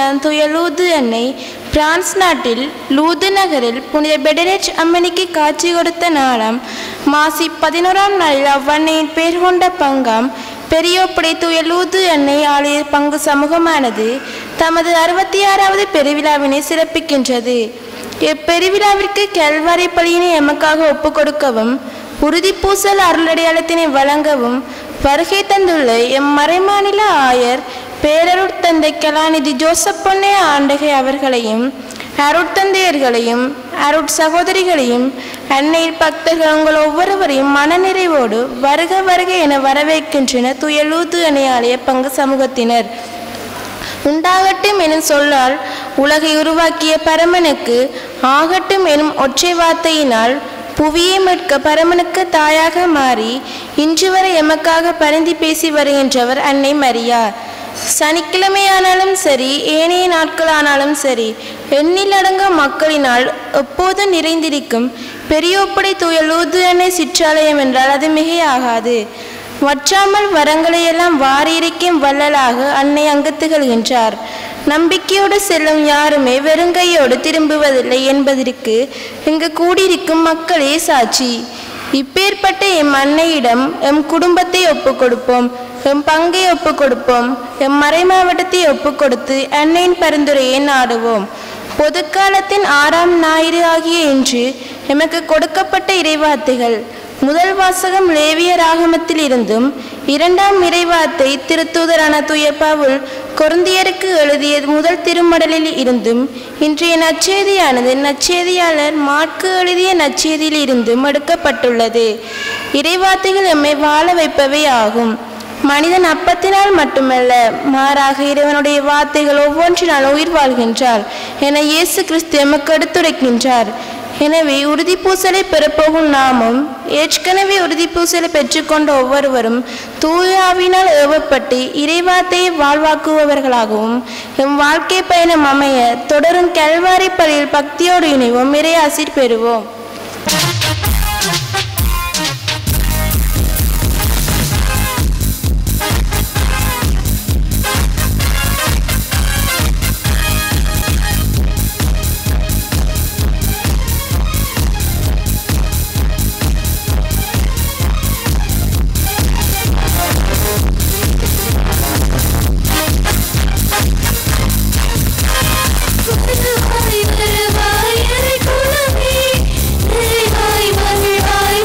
தான் தூய லூது அன்னை பிரான்ஸ் நாட்டில் லூது நகரில் புனித பெடரேஜ் அம்மனிக்கு காட்சி கொடுத்த நாளாம் மாசி பதினோராம் நாளில் அவ்வன்னையின் பேர் கொண்ட பங்காம் பெரியோப்படை தூய லூது அன்னை ஆலய பங்கு சமூகமானது தமது அறுபத்தி ஆறாவது பெருவிழாவினை சிறப்பிக்கின்றது இப்பெருவிழாவிற்கு கல்வாரி பலியினை எமக்காக ஒப்புக் கொடுக்கவும் உறுதிப்பூசல் அருளடையாளத்தினை வழங்கவும் வருகை தந்துள்ள எம் மறைமாநில ஆயர் பேரருட்தந்தை கலாநிதி ஜோசப் பொன்னே ஆண்டகை அவர்களையும் அருட்தந்தையர்களையும் அருட் சகோதரிகளையும் அன்னையில் பக்தர்கள் உங்கள் ஒவ்வொருவரையும் மனநிறைவோடு வருக வருக என வரவேற்கின்றன துயலூது அணையாலய பங்கு சமூகத்தினர் உண்டாகட்டும் எனும் சொல்லால் உலகை உருவாக்கிய பரமனுக்கு ஆகட்டும் எனும் ஒற்றை வார்த்தையினால் புவியை மீட்க பரமனுக்கு தாயாக மாறி இன்று வரை எமக்காக பரிந்து பேசி வருகின்றவர் அன்னை மரியா சனிக்கிழமையானாலும் சரி ஏனைய நாட்களானாலும் சரி எண்ணிலடங்க மக்களினால் எப்போதும் நிறைந்திருக்கும் பெரியோப்படை தூய லூது அன்னை சிற்றாலயம் என்றால் அது மிகையாகாது வற்றாமல் வரங்களையெல்லாம் வாரியிருக்கும் வள்ளலாக அன்னை அங்கு திகழ்கின்றார் நம்பிக்கையோடு செல்லும் யாருமே வெறுங்கையோடு திரும்புவதில்லை என்பதற்கு இங்கு கூடியிருக்கும் மக்களே சாட்சி இப்பேற்பட்ட எம் அன்னையிடம் எம் குடும்பத்தை ஒப்புக் கொடுப்போம் எம் பங்கை ஒப்புக் கொடுப்போம் எம் மறைமாவட்டத்தை ஒப்புக் கொடுத்து அன்னையின் பரிந்துரையை நாடுவோம் பொதுக்காலத்தின் ஆறாம் ஞாயிறு ஆகிய இன்று எமக்கு கொடுக்கப்பட்ட இறைவார்த்தைகள் முதல் வாசகம் லேவிய ராகமத்தில் இருந்தும் இரண்டாம் இறைவார்த்தை திருத்தூதரான தூய பவுல் கொருந்தியருக்கு எழுதிய முதல் திருமடலில் இருந்தும் இன்றைய நற்செய்தியானது நற்செய்தியாளர் மாற்கு எழுதிய நற்செய்தியில் இருந்தும் எடுக்கப்பட்டுள்ளது இறைவார்த்தைகள் எம்மை வாழ வைப்பவை ஆகும் மனிதன் அப்பத்தினால் மட்டுமல்ல மாறாக இறைவனுடைய வார்த்தைகள் ஒவ்வொன்றினால் உயிர் வாழ்கின்றார் என இயேசு கிறிஸ்து எமக்கு எடுத்துரைக்கின்றார் எனவே உறுதிப்பூசலை பெறப்போகும் நாமும் ஏற்கனவே உறுதிப்பூசலை பெற்றுக்கொண்ட ஒவ்வொருவரும் தூயாவினால் ஏவப்பட்டு இறைவார்த்தையை வாழ்வாக்குபவர்களாகவும் எம் வாழ்க்கை பயணம் அமைய தொடரும் கல்வாரி பள்ளியில் பக்தியோடு இணைவோம் இறை ஆசிர் பெறுவோம் வருவாய் வருவாய் அரை குலமே நிறைவாய் மகிழ்வாய்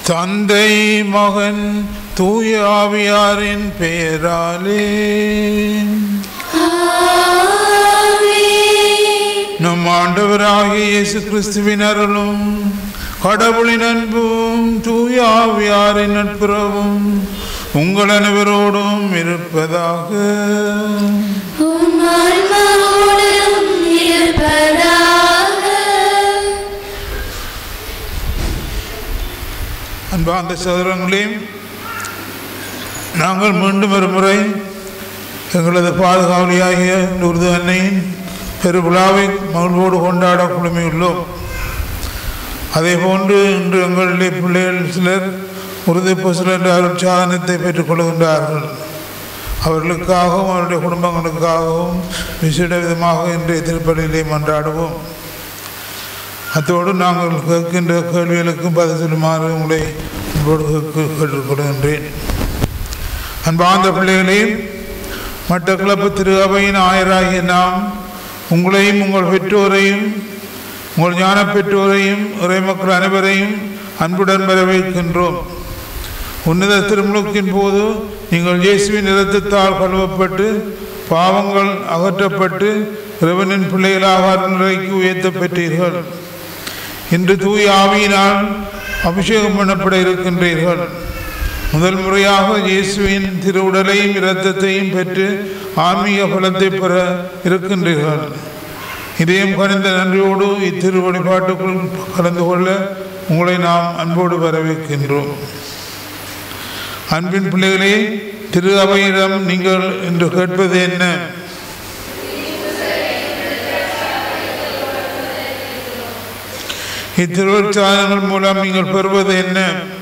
தந்தை மகன் தூய ஆவியாரின் பெயராலே நம் ஆண்டவராகிய இயேசு கிறிஸ்துவின் அருளும் கடவுளின் அன்பும் தூய ஆவியாரின் நட்புறவும் உங்கள் அனைவரோடும் இருப்பதாக உம் ஆன்மாவோடும் இருப்பதாக அன்பார்ந்த சதுரங்களே நாங்கள் மீண்டும் ஒரு முறை எங்களது பாதுகாவலியாகிய உருது அன்னையின் பெருவிழாவை மகிழ்வோடு கொண்டாட குழுமியுள்ளோம் அதே போன்று இன்று எங்களிலே பிள்ளைகள் சிலர் உறுதி சிலர் என்ற அருட்சாதனத்தை பெற்றுக்கொள்கின்றார்கள் அவர்களுக்காகவும் அவருடைய குடும்பங்களுக்காகவும் விசேட விதமாக இன்றைய திருப்பலியிலே மன்றாடுவோம் அத்தோடு நாங்கள் கேட்கின்ற கேள்விகளுக்கும் பதில் சொல்லுமாறு உங்களை அன்போடு கேட்க- கேட்டுக்கொள்கின்றேன் அன்பார்ந்த பிள்ளைகளே மட்டக்களப்பு திரு அவையின் ஆயராகிய நாம் உங்களையும் உங்கள் பெற்றோரையும் உங்கள் ஞான பெற்றோரையும் இறைமக்கள் அனைவரையும் அன்புடன் வரவேற்கின்றோம் உன்னத திருமுழுக்கின் போது நீங்கள் இயேசுவின் இரத்தத்தால் கழுவப்பட்டு பாவங்கள் அகற்றப்பட்டு இறைவனின் பிள்ளைகளாக அருள்நிலைக்கு உயர்த்தப் பெற்றீர்கள் இன்று தூய ஆவியினால் அபிஷேகம் பண்ணப்பட இருக்கின்றீர்கள் முதல் முறையாக இயேசுவின் திருவுடலையும் இரத்தத்தையும் பெற்று ஆன்மீக பலத்தை பெற இருக்கின்றீர்கள் இதயம் கனிந்த நன்றியோடு இத்திரு வழிபாட்டுக்குள் கலந்து கொள்ள உங்களை நாம் அன்போடு வரவேற்கின்றோம் அன்பின் பிள்ளைகளே திரு அவையிடம் நீங்கள் இன்று கேட்பது என்ன இத்திருவச்சாதனங்கள் மூலம் நீங்கள் பெறுவது என்ன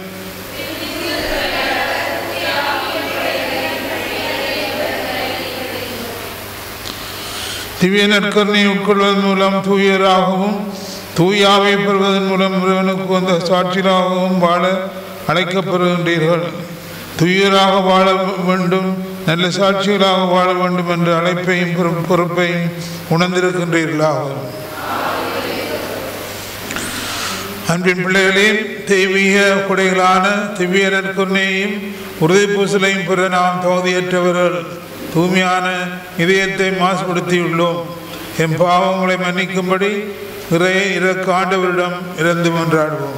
திவ்ய நற்கருணை உட்கொள்வதன் மூலம் தூயராகவும் தூயாவை பெறுவதன் மூலம் இறைவனுக்கு வந்த சாட்சியராகவும் வாழ அழைக்கப்படுகின்றீர்கள் தூயராக வாழ வேண்டும் நல்ல சாட்சிகளாக வாழ வேண்டும் என்ற அழைப்பையும் பொறு- பொறுப்பையும் உணர்ந்திருக்கின்றீர்களாகும் அன்பின் பிள்ளைகளே தெய்வீக கொடைகளான திவ்ய நற்கருணையையும் உறுதி பூசலையும் பெற நாம் தகுதியற்றவர்கள் தூய்மையான இதயத்தை மாசுபடுத்தியுள்ளோம் என் பாவங்களை மன்னிக்கும்படி இறை இறக்க ஆண்டவரிடம் இறந்து மன்றாடுவோம்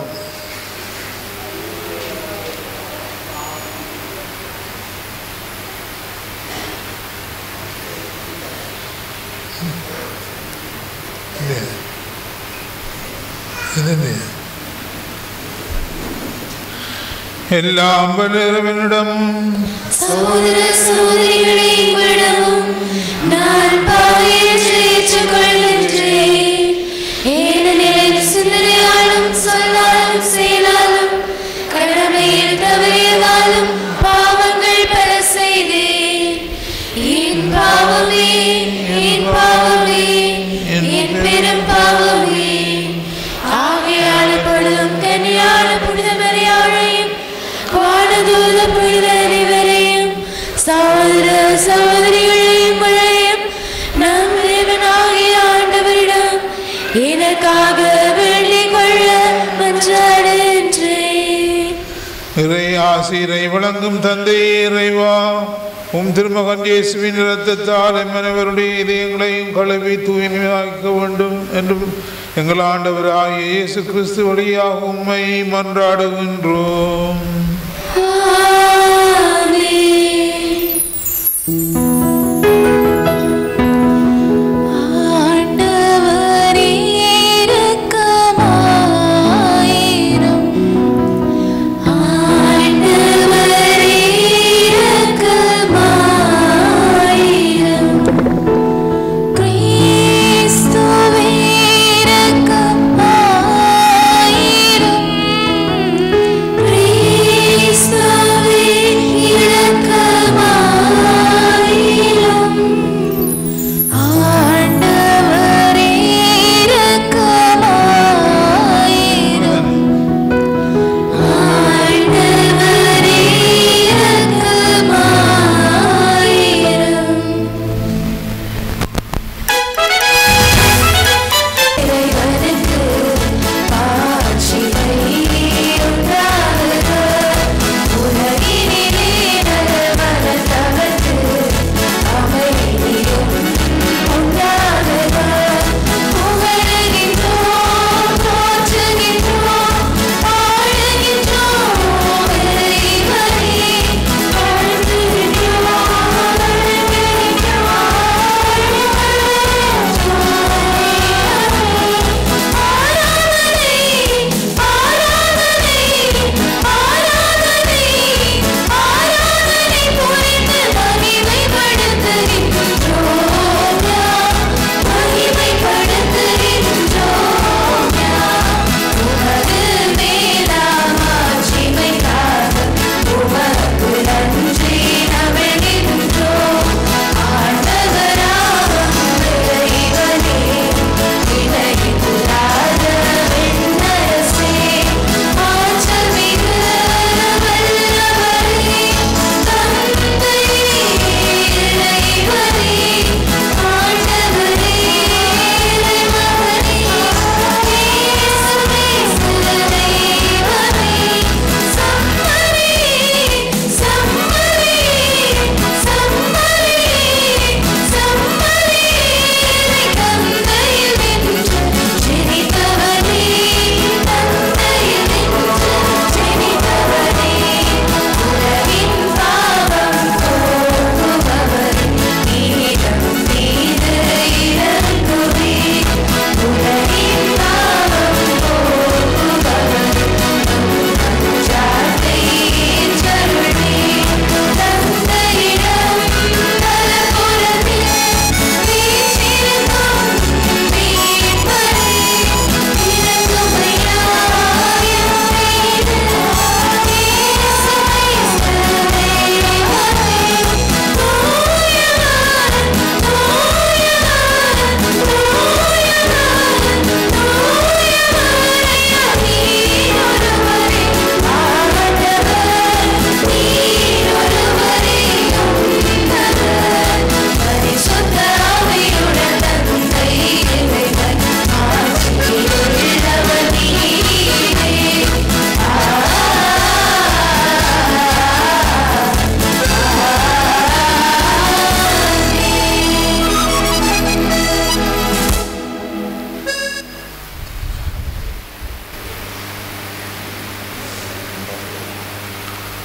இது எல்லாம் வல்லவனிடம் சகோதர சகோதரிகளே உங்களிடமும் நான் பாவியற்று ஏற்றுக்கொள்கின்றேன் ஏனெனில் சிந்தனையாலும் சொல்லாலும் செயலாலும் கடமையில் தவறியதாலும் பாவங்கள் பல செய்தேன் என் பாவமே என் பாவமே என் பெரும் பாவமே ஆகையாளப்படும் கன்னியான புனித மரியாதையும் வானதூத புனித அனைவரையும் சகோதர சகோதரிகளையும் உங்களையும் நம் தேவனாகிய ஆண்டவரிடம் எனக்காக வேண்டிக் கொள்ள மன்றாடுகின்றேன் இறை ஆசிரை வழங்கும் தந்தை இறைவா உம் திருமகன் இயேசுவின் இரத்தத்தால் எம்மனைவருடைய இதயங்களையும் கழுவி தூய்மையாக்க வேண்டும் என்றும் எங்கள் ஆண்டவராகிய இயேசு கிறிஸ்து வழியாக உம்மை மன்றாடுகின்றோம் ஆமென். ஆண்டவரே இரக்கமாயிரும் ஆண்டவரே இரக்கமாயிரும் கிறிஸ்துவே இரக்கமாயிரும் கிறிஸ்துவே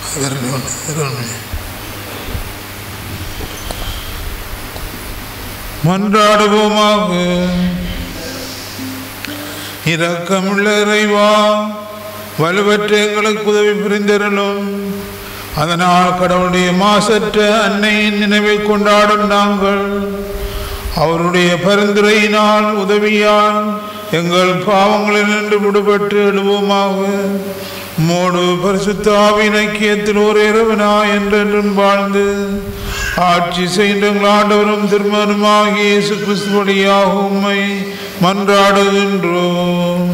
அதற்கு ஒன்று, அதற்கு ஒன்று. மன்றாடுவோமாக இரக்கமுள்ள இறைவா வலுவற்ற எங்களுக்கு உதவி புரிந்தருளும் அதனால் கடவுளுடைய மாசற்ற அன்னையின் நினைவை கொண்டாடும் நாங்கள் அவருடைய பரிந்துரையினால் உதவியால் எங்கள் பாவங்களில் நின்று விடுபட்டு எழுவோமாக மோடு பரிசுத்தாவின் ஐக்கியத்தில் ஒரு இரவனா என்றென்றும் வாழ்ந்து ஆட்சி செய்கின்ற எங்கள் ஆண்டவரும் திருமணமாகிய இயேசு கிறிஸ்து வழியாக உம்மை மன்றாடுகின்றோம்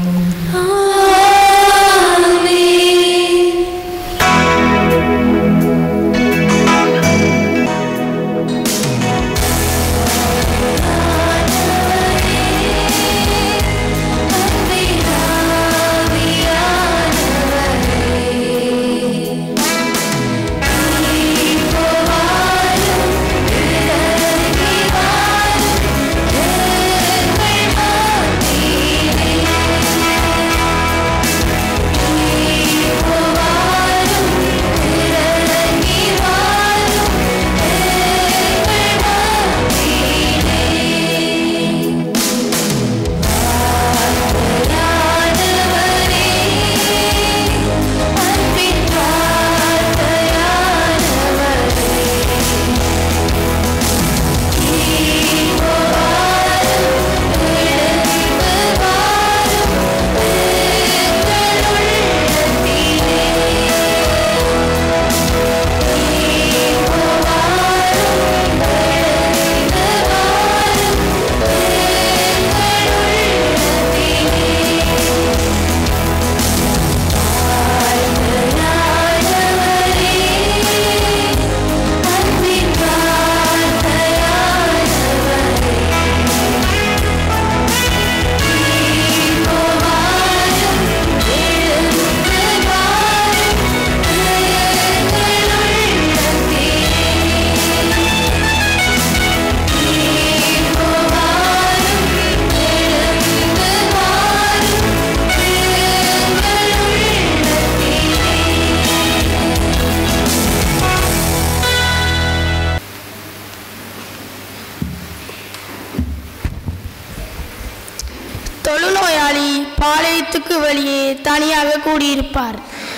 தொழுநோயாளி பாளையத்துக்கு வெளியே தனியாக கூடியிருப்பார்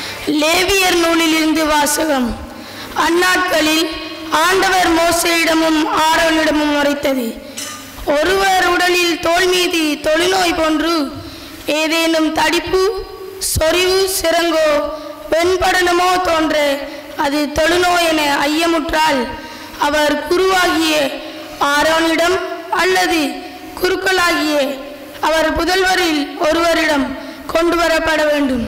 லேவியர் நூலிலிருந்து வாசகம் அந்நாட்களில் ஆண்டவர் மோசையிடமும் ஆரோனிடமும் உரைத்தது ஒருவர் உடலில் தோல் மீது தொழுநோய் போன்று ஏதேனும் தடிப்பு சொறிவு சிறங்கோ வெண்படனமோ தோன்ற அது தொழுநோய் என ஐயமுற்றால் அவர் குருவாகிய ஆரோனிடம் அல்லது குருக்களாகிய அவர் புதல்வரில் ஒருவரிடம் கொண்டு வரப்பட வேண்டும்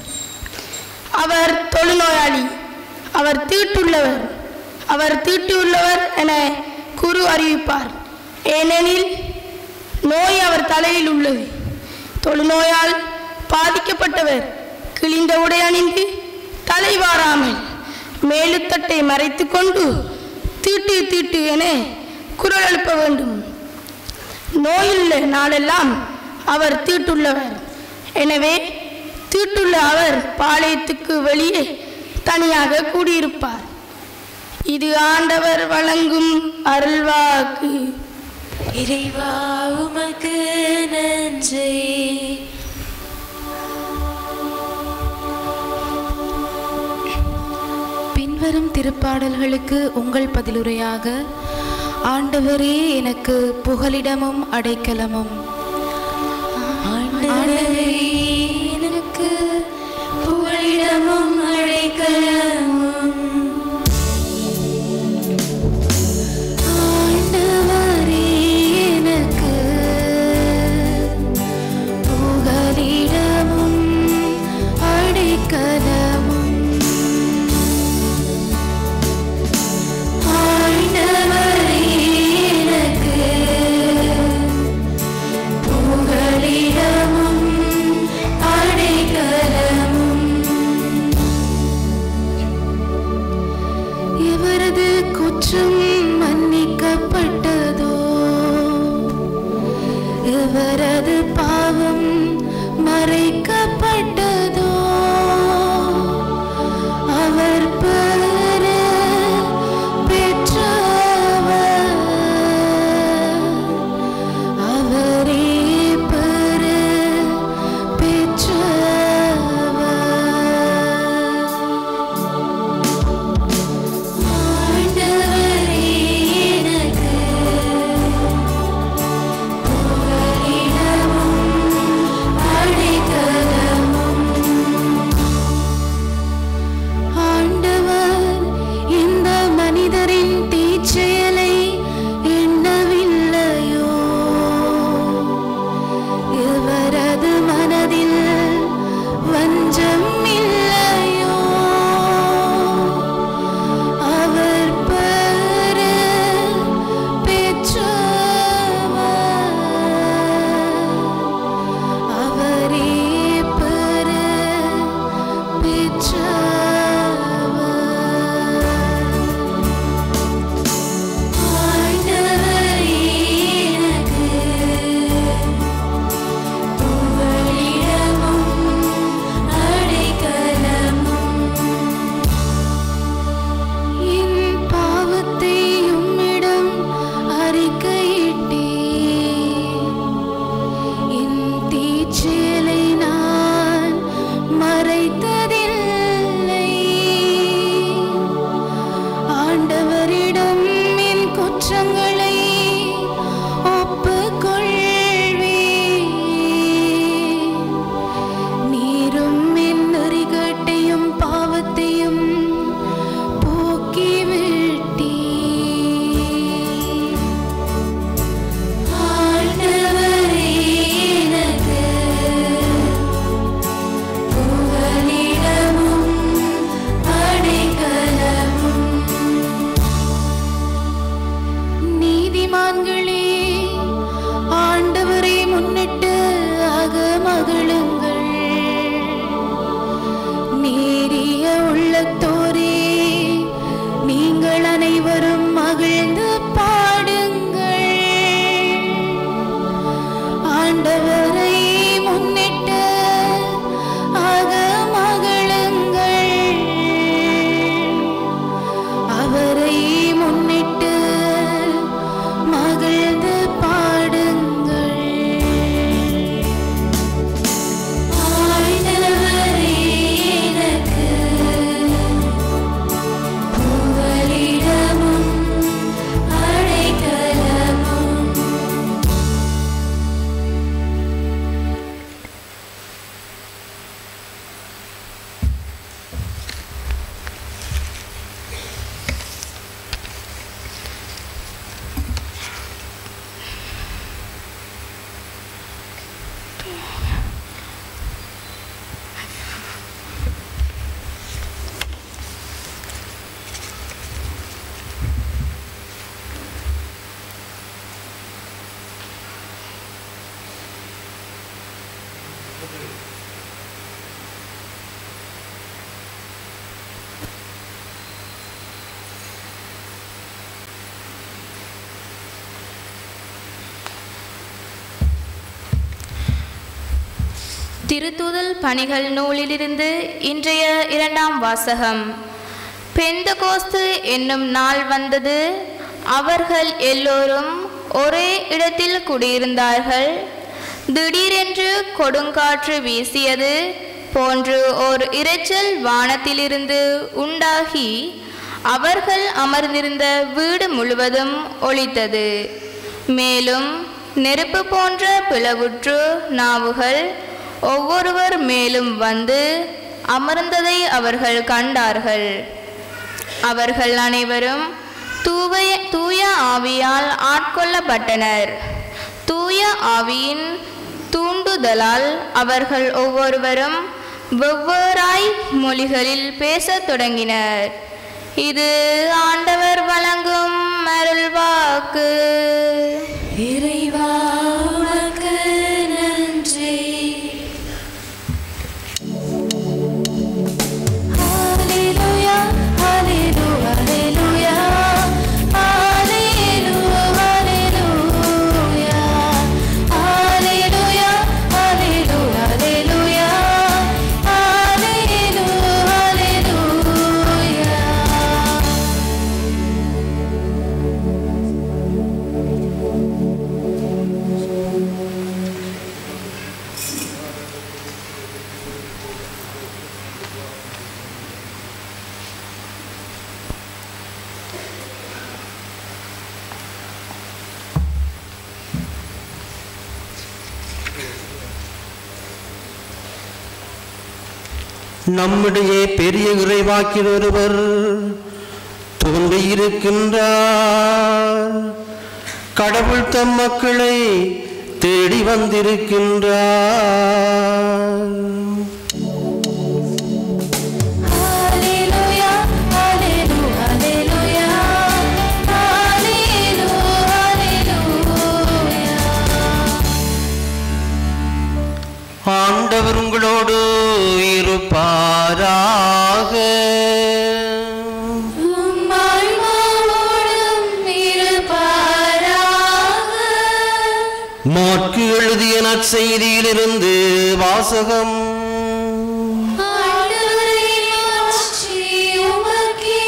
அவர் தொழுநோயாளி அவர் தீட்டுள்ளவர் அவர் தீட்டுள்ளவர் என குரு அறிவிப்பார் ஏனெனில் நோய் அவர் தலையில் உள்ளது தொழுநோயால் பாதிக்கப்பட்டவர் கிழிந்த உடை அணிந்து தலை வாராமல் மேலுத்தட்டை மறைத்து கொண்டு தீட்டு தீட்டு என குரல் எழுப்ப வேண்டும் நோயுள்ள நாளெல்லாம் அவர் தீட்டுள்ளவர் எனவே தீட்டுள்ள அவர் பாளையத்துக்கு வெளியே தனியாக கூடியிருப்பார் இது ஆண்டவர் வழங்கும் அருள்வாக்கு இறைவா உமக்கு நன்றி பின்வரும் திருப்பாடல்களுக்கு உங்கள் பதிலுரையாக ஆண்டவரே எனக்கு புகலிடமும் அடைக்கலமும் ஆண்டவரே எனக்கு புகழிடமும் அழைக்கலமும் ஆண்டவரே எனக்கு புகலிடமும் அடைக்கலமும் ஆண்டவரே எனக்கு தீச்செயலை எண்ணவில்லையோ இவரது மனதில் வஞ்சம் இல்லையோ அவர் பெற பெற்றவர் அவரே பெற பெற்றவர் ஆண்டவரே எனக்கு புகலிடமும் அடைக்கலமும் என் பாவத்தை உம்மிடம் அறிக்கையிட்டேன் என் தீச்செயலை நான் மறைத்ததில்லை ஆண்டவரிடம் என் குற்றங்களை ஒப்புக்கொள்வேன் நீரும் என் நெறிகட்டையும் பாவத்தையும் போக்கிவிட்டீர் ஆண்டவரே எனக்கு புகலிடமும் அடைக்கலமும் நீதிமான்களே ஆண்டவரை முன்னிட்டு அகமகிழுங்கள் நேரிய உள்ளத்தோரே நீங்கள் அனைவரும் மகிழ்ந்து பாடுங்கள் ஆண்டவரை முன்னிட்டு அகமகிழுங்கள் அவரை முன்னிட்டு மகிழ்ந்து பாடுங்கள் ஆண்டவரே எனக்கு புகலிடமும் அடைக்கலமும் திருத்துதல் பணிகள் நூலிலிருந்து இன்றைய இரண்டாம் வாசகம் பெந்தகோஸ்து என்னும் நாள் வந்தது அவர்கள் எல்லோரும் ஒரே இடத்தில் குடியிருந்தார்கள் திடீரென்று கொடுங்காற்று வீசியது போன்று ஓர் இரைச்சல் வானத்திலிருந்து உண்டாகி அவர்கள் அமர்ந்திருந்த வீடு முழுவதும் ஒலித்தது மேலும் நெருப்பு போன்ற பிளவுற்று நாவுகள் ஒவ்வொருவர் மேலும் வந்து அமர்ந்ததை அவர்கள் கண்டார்கள் அவர்கள் அனைவரும் தூய தூய ஆவியால் ஆட்கொள்ளப்பட்டனர் தூய ஆவியின் தூண்டுதலால் அவர்கள் ஒவ்வொருவரும் வெவ்வேறாய் மொழிகளில் பேசத் தொடங்கினர் இது ஆண்டவர் வழங்கும் அருள்வாக்கு இறைவா உமக்கு நன்றி ஹalleluya ஹalleluya ஹalleluya ஹalleluya ஹalleluya ஹalleluya ஹalleluya ஹalleluya ஹalleluya நம்முடைய பெரிய இறைவாக்கில் ஒருவர் கொண்டு இருக்கின்றார் கடவுள் தம் மக்களை தேடி வந்திருக்கின்றார் Hallelujah, hallelujah, hallelujah. Hallelujah, hallelujah. ஆண்டவர் உங்களோடு இருப்பாராக உம் ஆன்மாவோடும் இருப்பாராக. மாற்கு எழுதிய நற்செய்தியிலிருந்து வாசகம் ஆண்டவரே, மாட்சி உமக்கே.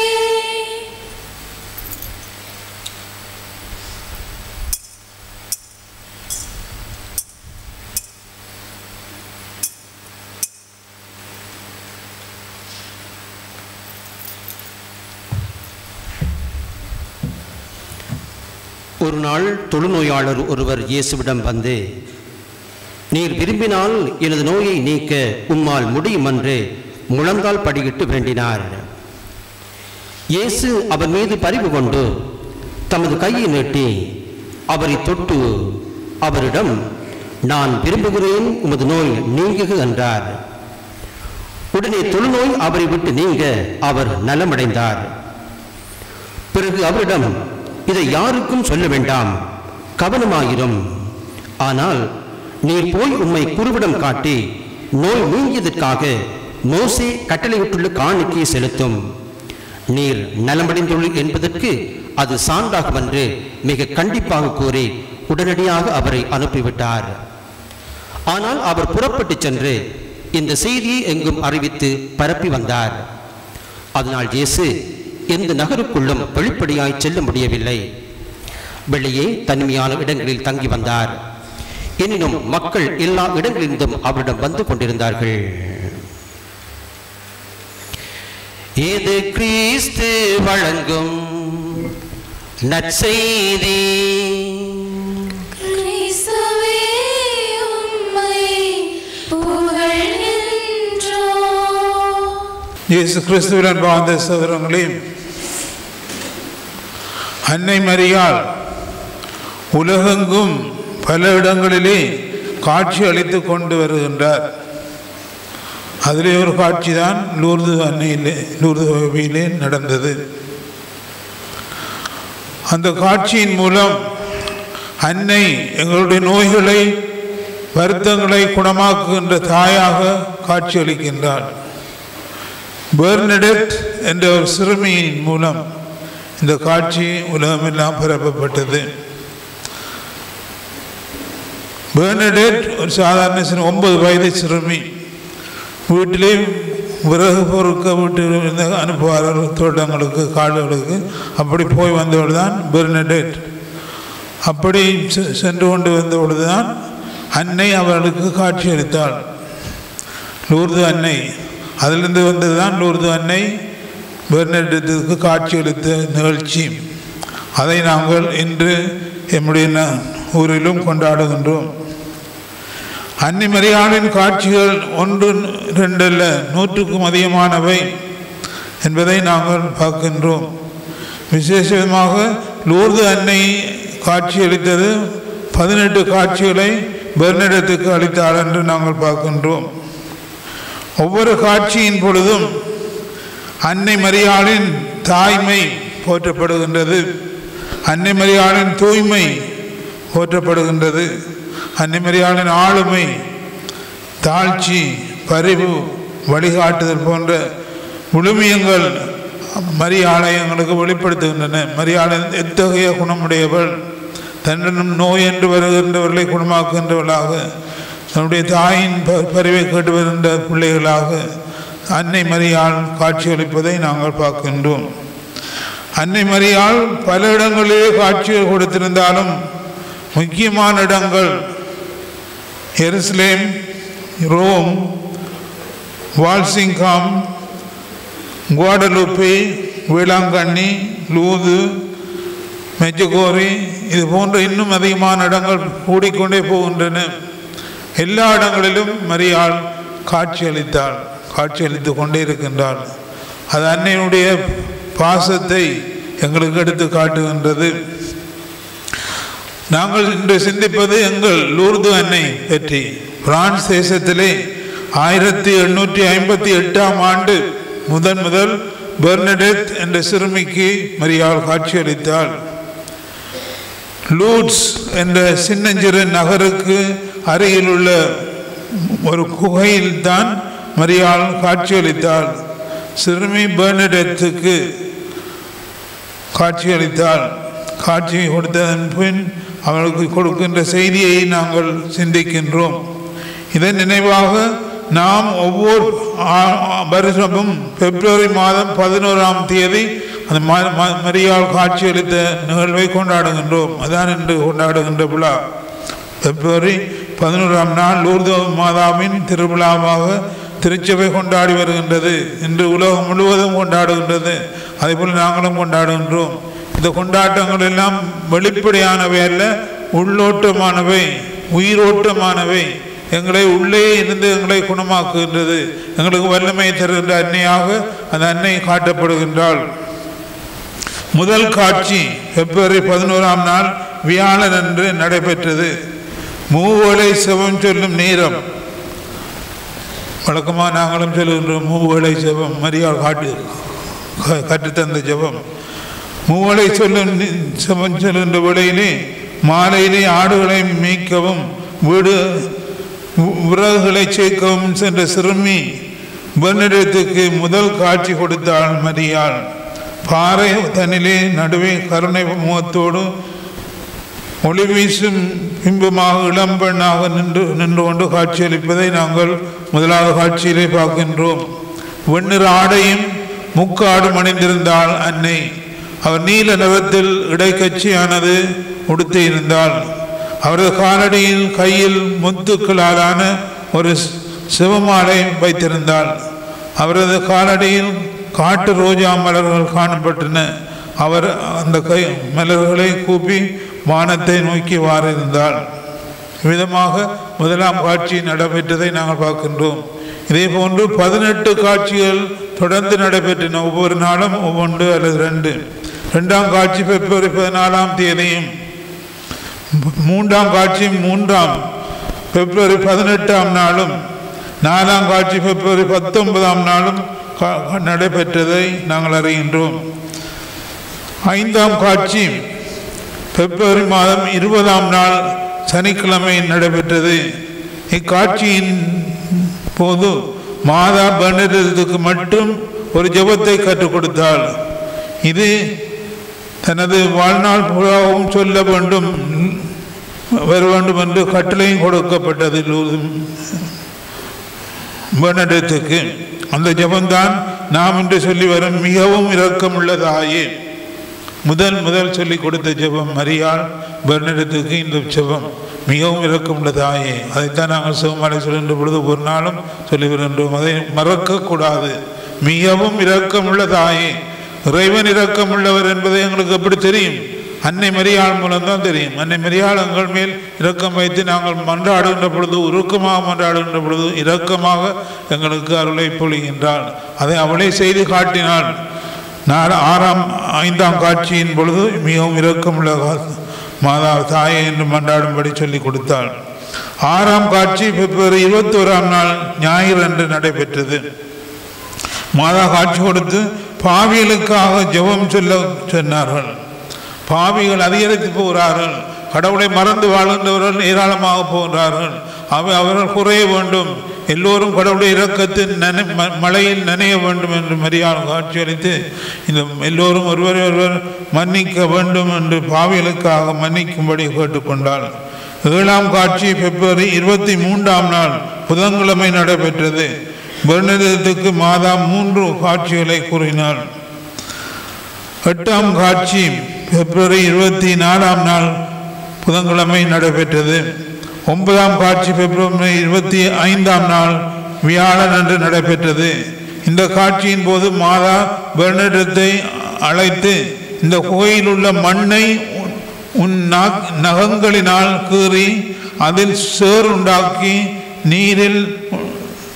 ஒரு நாள் தொழுநோயாளர் ஒருவர் இயேசுவிடம் வந்து நீர் விரும்பினால் எனது நோயை நீக்க உம்மால் முடியும் என்று முழந்தால் படியிட்டு வேண்டினார் இயேசு அவர் மீது பரிவு கொண்டு தமது கையை நீட்டி அவரை தொட்டு அவரிடம் நான் விரும்புகிறேன் உமது நோய் நீங்குக என்றார் உடனே தொழுநோய் அவரை விட்டு நீங்க அவர் நலமடைந்தார் பிறகு அவரிடம் இதை யாருக்கும் சொல்ல வேண்டாம் கவனமாயிரும் ஆனால் நீர் போய் உம்மை குருவிடம் காட்டி நோய் நீங்கியதற்காக மோசே கட்டளையிட்டுள்ள காணிக்கையை செலுத்தும் நீர் நலமடைந்துள்ளீர் என்பதற்கு அது சான்றாகும் என்று மிக கண்டிப்பாக கூறி உடனடியாக அவரை அனுப்பிவிட்டார் ஆனால் அவர் புறப்பட்டுச் சென்று இந்த செய்தியை எங்கும் அறிவித்து பரப்பி வந்தார் அதனால் இயேசு எந்த நகருக்குள்ளும் வெளிப்படையாய் செல்ல முடியவில்லை வெளியே தனிமையான இடங்களில் தங்கி வந்தார் எனினும் மக்கள் எல்லா இடங்களிலிருந்தும் அவரிடம் வந்து கொண்டிருந்தார்கள் இது கிறிஸ்து வழங்கும் நற்செய்தி கிறிஸ்துவே, உம்மை புகழ்கின்றோம். இயேசு கிறிஸ்துவின் அன்பார்ந்த சகோதரங்களே அன்னை மரியாள் உலகெங்கும் பல இடங்களிலே காட்சி அளித்து கொண்டு வருகின்றார் அதிலே ஒரு காட்சி தான் லூர்து அன்னையிலே லூர்து கோவிலே நடந்தது அந்த காட்சியின் மூலம் அன்னை எங்களுடைய நோய்களை வருத்தங்களை குணமாக்குகின்ற தாயாக காட்சியளிக்கின்றாள் பெர்னடெட் என்ற ஒரு சிறுமியின் மூலம் இந்த காட்சி உலகமெல்லாம் பரப்பப்பட்டது பெர்னடெட் ஒரு சாதாரண சிறு ஒன்பது வயது சிறுமி வீட்டிலே விறகு பொறுக்க வீட்டில் இருந்து அனுப்புவார் தோட்டங்களுக்கு காடுகளுக்கு அப்படி போய் வந்தவள் தான் பெர்னடெட் அப்படி செ- சென்று கொண்டு வந்த பொழுதுதான் அன்னை அவளுக்கு காட்சியளித்தாள் லூர்து அன்னை அதிலிருந்து வந்தது தான் லூர்து அன்னை பெர்னடெட்டுக்கு காட்சியளித்த நிகழ்ச்சி அதை நாங்கள் இன்று எம்முடைய ந- ஊரிலும் கொண்டாடுகின்றோம் அன்னி மரியாளின் காட்சிகள் ஒன்று ரெண்டல்ல நூற்றுக்கும் அதிகமானவை என்பதை நாங்கள் பார்க்கின்றோம் விசேஷமாக லூர்து அன்னை காட்சியளித்தது பதினெட்டு காட்சிகளை பெர்னடத்துக்கு அளித்தார் என்று நாங்கள் பார்க்கின்றோம் ஒவ்வொரு காட்சியின் பொழுதும் அன்னை மரியாளின் தாய்மை போற்றப்படுகின்றது அன்னை மரியாளின் தூய்மை போற்றப்படுகின்றது அன்னை மரியாளின் ஆளுமை தாழ்ச்சி பரிவு வழிகாட்டுதல் போன்ற விழுமியங்கள் மரியாதை எங்களுக்கு வெளிப்படுத்துகின்றன மரியாதை எத்தகைய குணமுடையவள் தன்னும் நோய் என்று வருகின்றவர்களை குணமாக்குகின்றவளாக தன்னுடைய தாயின் ப- பரிவை கேட்டு வருகின்ற பிள்ளைகளாக அன்னை மரியாள் காட்சியளிப்பதை நாங்கள் பார்க்கின்றோம் அன்னை மரியாள் பல இடங்களிலே காட்சிகள் கொடுத்திருந்தாலும் முக்கியமான இடங்கள் எருசலேம் ரோம் வால்சிங்காம் குவாடலுப்பே வேளாங்கண்ணி லூது மெஜகோரி இது போன்ற இன்னும் அதிகமான இடங்கள் கூடிக்கொண்டே போகின்றன எல்லா இடங்களிலும் மரியாள் காட்சியளித்தாள் காட்சியளித்து கொண்டே இருக்கின்றாள் அது அன்னையினுடைய பாசத்தை எங்களுக்கு எடுத்து காட்டுகின்றது நாங்கள் இன்று சிந்திப்பது எங்கள் லூர்து அன்னை பற்றி பிரான்ஸ் தேசத்திலே ஆயிரத்தி எண்ணூற்றி ஐம்பத்தி எட்டாம் ஆண்டு முதன் முதல் பெர்னடெத் என்ற சிறுமிக்கு மரியாள் காட்சியளித்தாள் லூட்ஸ் என்ற சின்னஞ்சிறு நகருக்கு அருகில் உள்ள ஒரு குகையில் தான் மரியாள் காட்சியளித்தாள் சிறுமி பெர்னடெத்துக்கு காட்சியளித்தாள் காட்சி கொடுத்ததன் பின் அவளுக்கு கொடுக்கின்ற செய்தியை நாங்கள் சிந்திக்கின்றோம் இதன் நினைவாக நாம் ஒவ்வொரு ஆ- ஆ- வருஷமும் பிப்ரவரி மாதம் பதினோராம் தேதி அந்த ம- ம- மரியாள் காட்சியளித்த நிகழ்வை கொண்டாடுகின்றோம் அதான் இன்று கொண்டாடுகின்ற விழா பிப்ரவரி பதினோராம் நாள் லூர்து மாதாவின் திருவிழாவாக திருச்சபை கொண்டாடி வருகின்றது இன்று உலகம் முழுவதும் கொண்டாடுகின்றது அதேபோல் நாங்களும் கொண்டாடுகின்றோம் இந்த கொண்டாட்டங்கள் எல்லாம் வெளிப்படையானவை அல்ல உள்ளோட்டமானவை உயிரோட்டமானவை எங்களை உள்ளே இருந்து எங்களை குணமாக்குகின்றது எங்களுக்கு வல்லமை தருகின்ற அன்னையாக அந்த அன்னை காட்டப்படுகின்றாள் முதல் காட்சி பிப்ரவரி பதினோராம் நாள் வியாழன் அன்று நடைபெற்றது மூவலை செவம் சொல்லும் நேரம் வழக்கமாக நாங்களும் சொல்லுகின்றோம் மூவலை செவம் மரியாள் காட்டு க- கற்றுத்தந்த ஜெபம் மூவலை சொல்லும் நி- செவம் சொல்கின்ற வேளையிலே மாலையிலே ஆடுகளை மேய்க்கவும் வீடு வி- விறகுகளை சேர்க்கவும் சென்ற சிறுமி பெர்னிடத்துக்கு முதல் காட்சி கொடுத்தாள் மரியாள் பாறை தன்னிலே நடுவே கருணை முகத்தோடு ஒளி வீசும் பிம்பமாக இளம்பெண்ணாக நின்று நின்று கொண்டு காட்சியளிப்பதை நாங்கள் முதலாவது காட்சியிலே பார்க்கின்றோம் வெண்ணிற ஆடையும் முக்காடும் அணிந்திருந்தாள் அன்னை அவர் நீல நிறத்தில் இடைக்கட்சியானது உடுத்தியிருந்தாள் அவரது காலடியில் கையில் முத்துக்களாலான ஒரு சி- சிவமாலை வைத்திருந்தாள் அவரது காலடியில் காட்டு ரோஜா மலர்கள் காணப்பட்டன அவர் அந்த கை மலர்களை கூப்பி வானத்தை நோக்கி வாரிருந்தாள் விதமாக முதலாம் காட்சி நடைபெற்றதை நாங்கள் பார்க்கின்றோம் இதே போன்று பதினெட்டு காட்சிகள் தொடர்ந்து நடைபெற்றன ஒவ்வொரு நாளும் ஒவ்வொன்று அல்லது ரெண்டு ரெண்டாம் காட்சி பிப்ரவரி பதினாலாம் தேதியும் மூன்றாம் காட்சி மூன்றாம் பிப்ரவரி பதினெட்டாம் நாளும் நாலாம் காட்சி பிப்ரவரி பத்தொன்பதாம் நாளும் கா- நடைபெற்றதை நாங்கள் அறிகின்றோம் ஐந்தாம் காட்சி பிப்ரவரி மாதம் இருபதாம் நாள் சனிக்கிழமை நடைபெற்றது இக்காட்சியின் போது மாதா பண்டத்துக்கு மட்டும் ஒரு ஜெபத்தை கற்றுக் கொடுத்தாள் இது தனது வாழ்நாள் புறாவும் சொல்ல வேண்டும் வர வேண்டும் என்று கட்டளையும் கொடுக்கப்பட்டது பெர்னடத்துக்கு அந்த ஜெபம்தான் நாம் இன்று சொல்லி வரும் மிகவும் இரக்கமுள்ள தாயே முதல் முதல் சொல்லி கொடுத்த ஜெபம் மரியாள் பெர்னடத்துக்கு இந்த ஜெபம் மிகவும் இரக்கமுள்ள தாயே அதைத்தான் நாங்கள் சிவமாலை சொல்கின்ற பொழுது ஒரு நாளும் சொல்லி வருகின்றோம் அதை மறக்கக்கூடாது மிகவும் இரக்கமுள்ள தாயே இறைவன் இரக்கமுள்ளவர் என்பதை எங்களுக்கு எப்படி தெரியும் அன்னை மரியாள் மூலம்தான் தெரியும் அன்னை மரியாள் எங்கள் மேல் இரக்கம் வைத்து நாங்கள் மன்றாடுகின்ற பொழுது உருக்கமாக மன்றாடுகின்ற பொழுது இரக்கமாக எங்களுக்கு அருளை பொழிகின்றாள் அதை அவளே செய்து காட்டினாள் நான் ஆறாம் ஐந்தாம் காட்சியின் பொழுது மிகவும் இரக்கமுள்ள கா- மாதா தாயை என்று மன்றாடும்படி சொல்லி கொடுத்தாள் ஆறாம் காட்சி பிப்ரவரி இருபத்தோராம் நாள் ஞாயிறு அன்று நடைபெற்றது மாதா காட்சி கொடுத்து பாவிகளுக்காக ஜெபம் சொல்ல சொன்னார்கள் பாவிகள் அதிகரித்து போகிறார்கள் கடவுளை மறந்து வாழ்கின்றவர்கள் ஏராளமாக போகிறார்கள் அவை அவர்கள் குறைய வேண்டும் எல்லோரும் கடவுளுடைய இரக்கத்தின் நனை ம- மழையில் நனைய வேண்டும் என்று மரியாதை காட்சியளித்து இந்த எல்லோரும் ஒருவரை ஒருவர் மன்னிக்க வேண்டும் என்று பாவிகளுக்காக மன்னிக்கும்படி கேட்டுக்கொண்டாள் ஏழாம் காட்சி பிப்ரவரி இருபத்தி மூன்றாம் நாள் புதன்கிழமை நடைபெற்றது பெர்னதத்துக்கு மாதா மூன்று காட்சிகளை கூறினாள் எட்டாம் காட்சி பிப்ரவரி இருபத்தி நாலாம் நாள் புதன்கிழமை நடைபெற்றது ஒன்பதாம் காட்சி பிப்ரவரி இருபத்தி ஐந்தாம் நாள் வியாழன் அன்று நடைபெற்றது இந்த காட்சியின் போது மாதா பெர்னடத்தை அழைத்து இந்த குகையில் உள்ள மண்ணை உன்- உன் நாக்- நகங்களினால் கீறி அதில் சேர் உண்டாக்கி நீரில்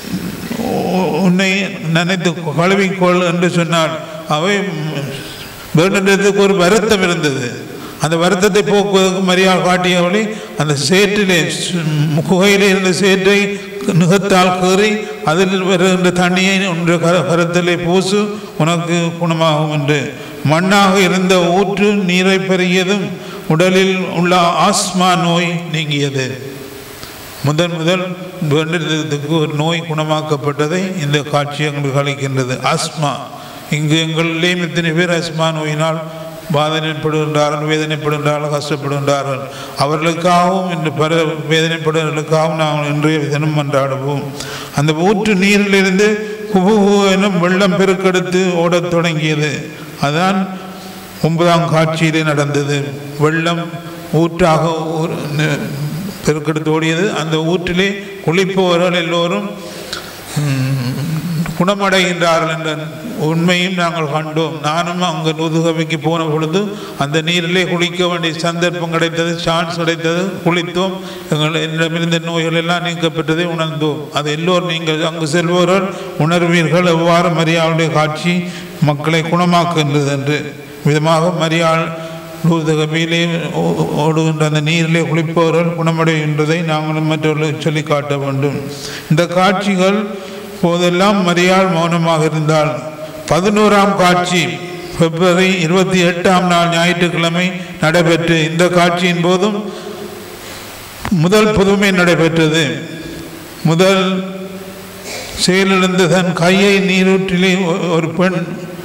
உ- உன்னை நினைத்து கழுவிக்கொள் என்று சொன்னார் அவை பெர்னடத்துக்கு ஒரு வருத்தம் இருந்தது அந்த வருத்தத்தை போக்குவதற்கு மரியாள் காட்டிய வழி அந்த சேற்றிலே சு- குகையிலே இருந்த சேற்றை நுகத்தால் கீறி அதில் வருகின்ற தண்ணியை ஒன்று கர கரத்திலே பூசு உனக்கு குணமாகும் என்று மண்ணாக இருந்த ஊற்று நீரை பெருகியதும் உடலில் உள்ள ஆஸ்மா நோய் நீங்கியது முதன் முதல் வேண்டதுக்கு ஒரு நோய் குணமாக்கப்பட்டதை இந்த காட்சி எங்களுக்கு அளிக்கின்றது ஆஸ்மா இங்கு எங்களிலேயும் இத்தனை பேர் ஆஸ்மா நோயினால் பாதனைப்படுகின்றார்கள் வேதனைப்படுகின்றார்கள் கஷ்டப்படுகின்றார்கள் அவர்களுக்காகவும் இன்று பல வேதனைப்படுவர்களுக்காகவும் நாம் இன்றைய தினம் மன்றாடுவோம் அந்த ஊற்று நீரிலிருந்து குபு எனும் வெள்ளம் பெருக்கெடுத்து ஓடத் தொடங்கியது அதான் ஒன்பதாம் காட்சியிலே நடந்தது வெள்ளம் ஊற்றாக ஊர்- ந- பெருக்கெடுத்து ஓடியது அந்த ஊற்றிலே குளிப்பவர்கள் எல்லோரும் ம், குணமடைகின்றார்கள் என்ற உண்மையும் நாங்கள் கண்டோம் நானும் அங்கு நுதுகவைக்கு போன பொழுது அந்த நீரிலே குளிக்க வேண்டிய சந்தர்ப்பம் கிடைத்தது சான்ஸ் கிடைத்தது குளித்தோம் எங்கள் என்னிடமிருந்த நோய்கள் எல்லாம் நீக்கப்பட்டதை உணர்ந்தோம் அது எல்லோரும் நீங்கள் அங்கு செல்பவர்கள் உணர்வீர்கள் எவ்வாறு மரியாளுடைய காட்சி மக்களை குணமாக்குகின்றது என்று விதமாக மரியாள் லூர்தகமையிலே ஓடுகின்ற அந்த நீரிலே குளிப்பவர்கள் குணமடைகின்றதை நாங்களும் மற்றவர்களுக்கு சொல்லி காட்ட வேண்டும் இந்த காட்சிகள் போதெல்லாம் மரியாள் மௌனமாக இருந்தால் பதினோராம் காட்சி பிப்ரவரி இருபத்தி எட்டாம் நாள் ஞாயிற்றுக்கிழமை நடைபெற்று இந்த காட்சியின் போதும் முதல் புதுமை நடைபெற்றது முதல் செயலிழந்து தன் கையை நீரூற்றிலே ஒ- ஒரு பெண்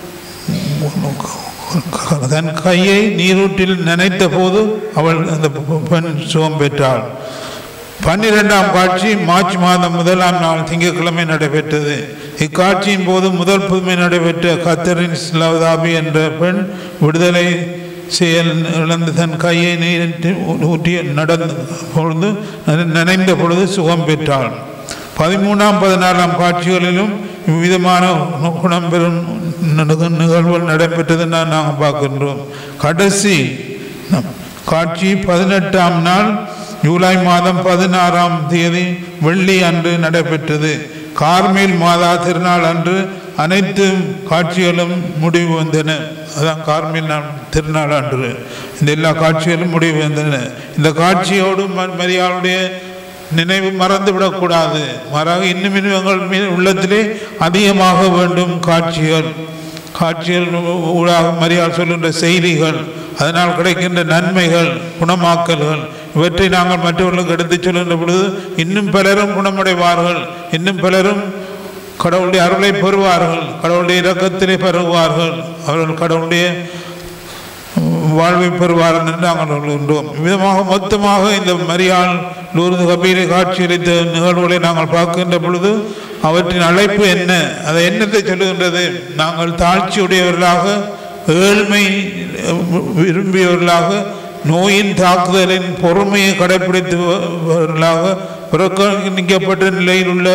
தன் கையை நீரூற்றில் நனைத்த போது அவள் அந்த பெண் சுகம் பெற்றாள் பன்னிரெண்டாம் காட்சி மார்ச் மாதம் முதலாம் நாள் திங்கட்கிழமை நடைபெற்றது இக்காட்சியின் போது முதல் புதுமை நடைபெற்ற கத்தரின் ஸ்லவதாபி என்ற பெண் விடுதலை செயல் இழந்து தன் கையை நீரிட்டு ஊற்றி நடந்த பொழுது நனைந்த பொழுது சுகம் பெற்றாள் பதிமூணாம் பதினாறாம் காட்சிகளிலும் இவ்விதமான குணம் பெறும் நிக- நிகழ்வுகள் நடைபெற்றதை நான் நாங்கள் பார்க்கின்றோம் கடைசி நம் காட்சி பதினெட்டாம் நாள் ஜூலை மாதம் பதினாறாம் தேதி வெள்ளி அன்று நடைபெற்றது கார்மேல் மாதா திருநாள் அன்று அனைத்து காட்சிகளும் முடிவு வந்தன அதான் கார்மேல் நாள் திருநாள் அன்று இந்த எல்லா காட்சிகளும் முடிவு வந்தன இந்த காட்சியோடு ம- மரியாளுடைய நினைவு மறந்து விடக்கூடாது மாறாக இன்னும் இன்னும் எங்கள் மீது உள்ளத்திலே அதிகமாக வேண்டும் காட்சிகள் காட்சிகள் ஊடாக மரியாதை சொல்கின்ற செய்திகள் அதனால் கிடைக்கின்ற நன்மைகள் குணமாக்கல்கள் இவற்றை நாங்கள் மற்றவர்களுக்கு எடுத்துச் சொல்கின்ற பொழுது இன்னும் பலரும் குணமடைவார்கள் இன்னும் பலரும் கடவுளுடைய அருளை பெறுவார்கள் கடவுளுடைய இரக்கத்திலே பெறுவார்கள் அவர்கள் கடவுளுடைய வாழ்வை பெறுவார்கள் என்று நாங்கள் சொல்கின்றோம் விதமாக மொத்தமாக இந்த மரியாள் லூர்து கபீரை காட்சியளித்த நிகழ்வுகளை நாங்கள் பார்க்கின்ற பொழுது அவற்றின் அழைப்பு என்ன அதை என்னத்தை சொல்லுகின்றது நாங்கள் தாழ்ச்சியுடையவர்களாக ஏழ்மை விரும்பியவர்களாக நோயின் தாக்குதலின் பொறுமையை கடைபிடித்தவர்களாக புறக்கணிக்கப்பட்ட நிலையில் உள்ள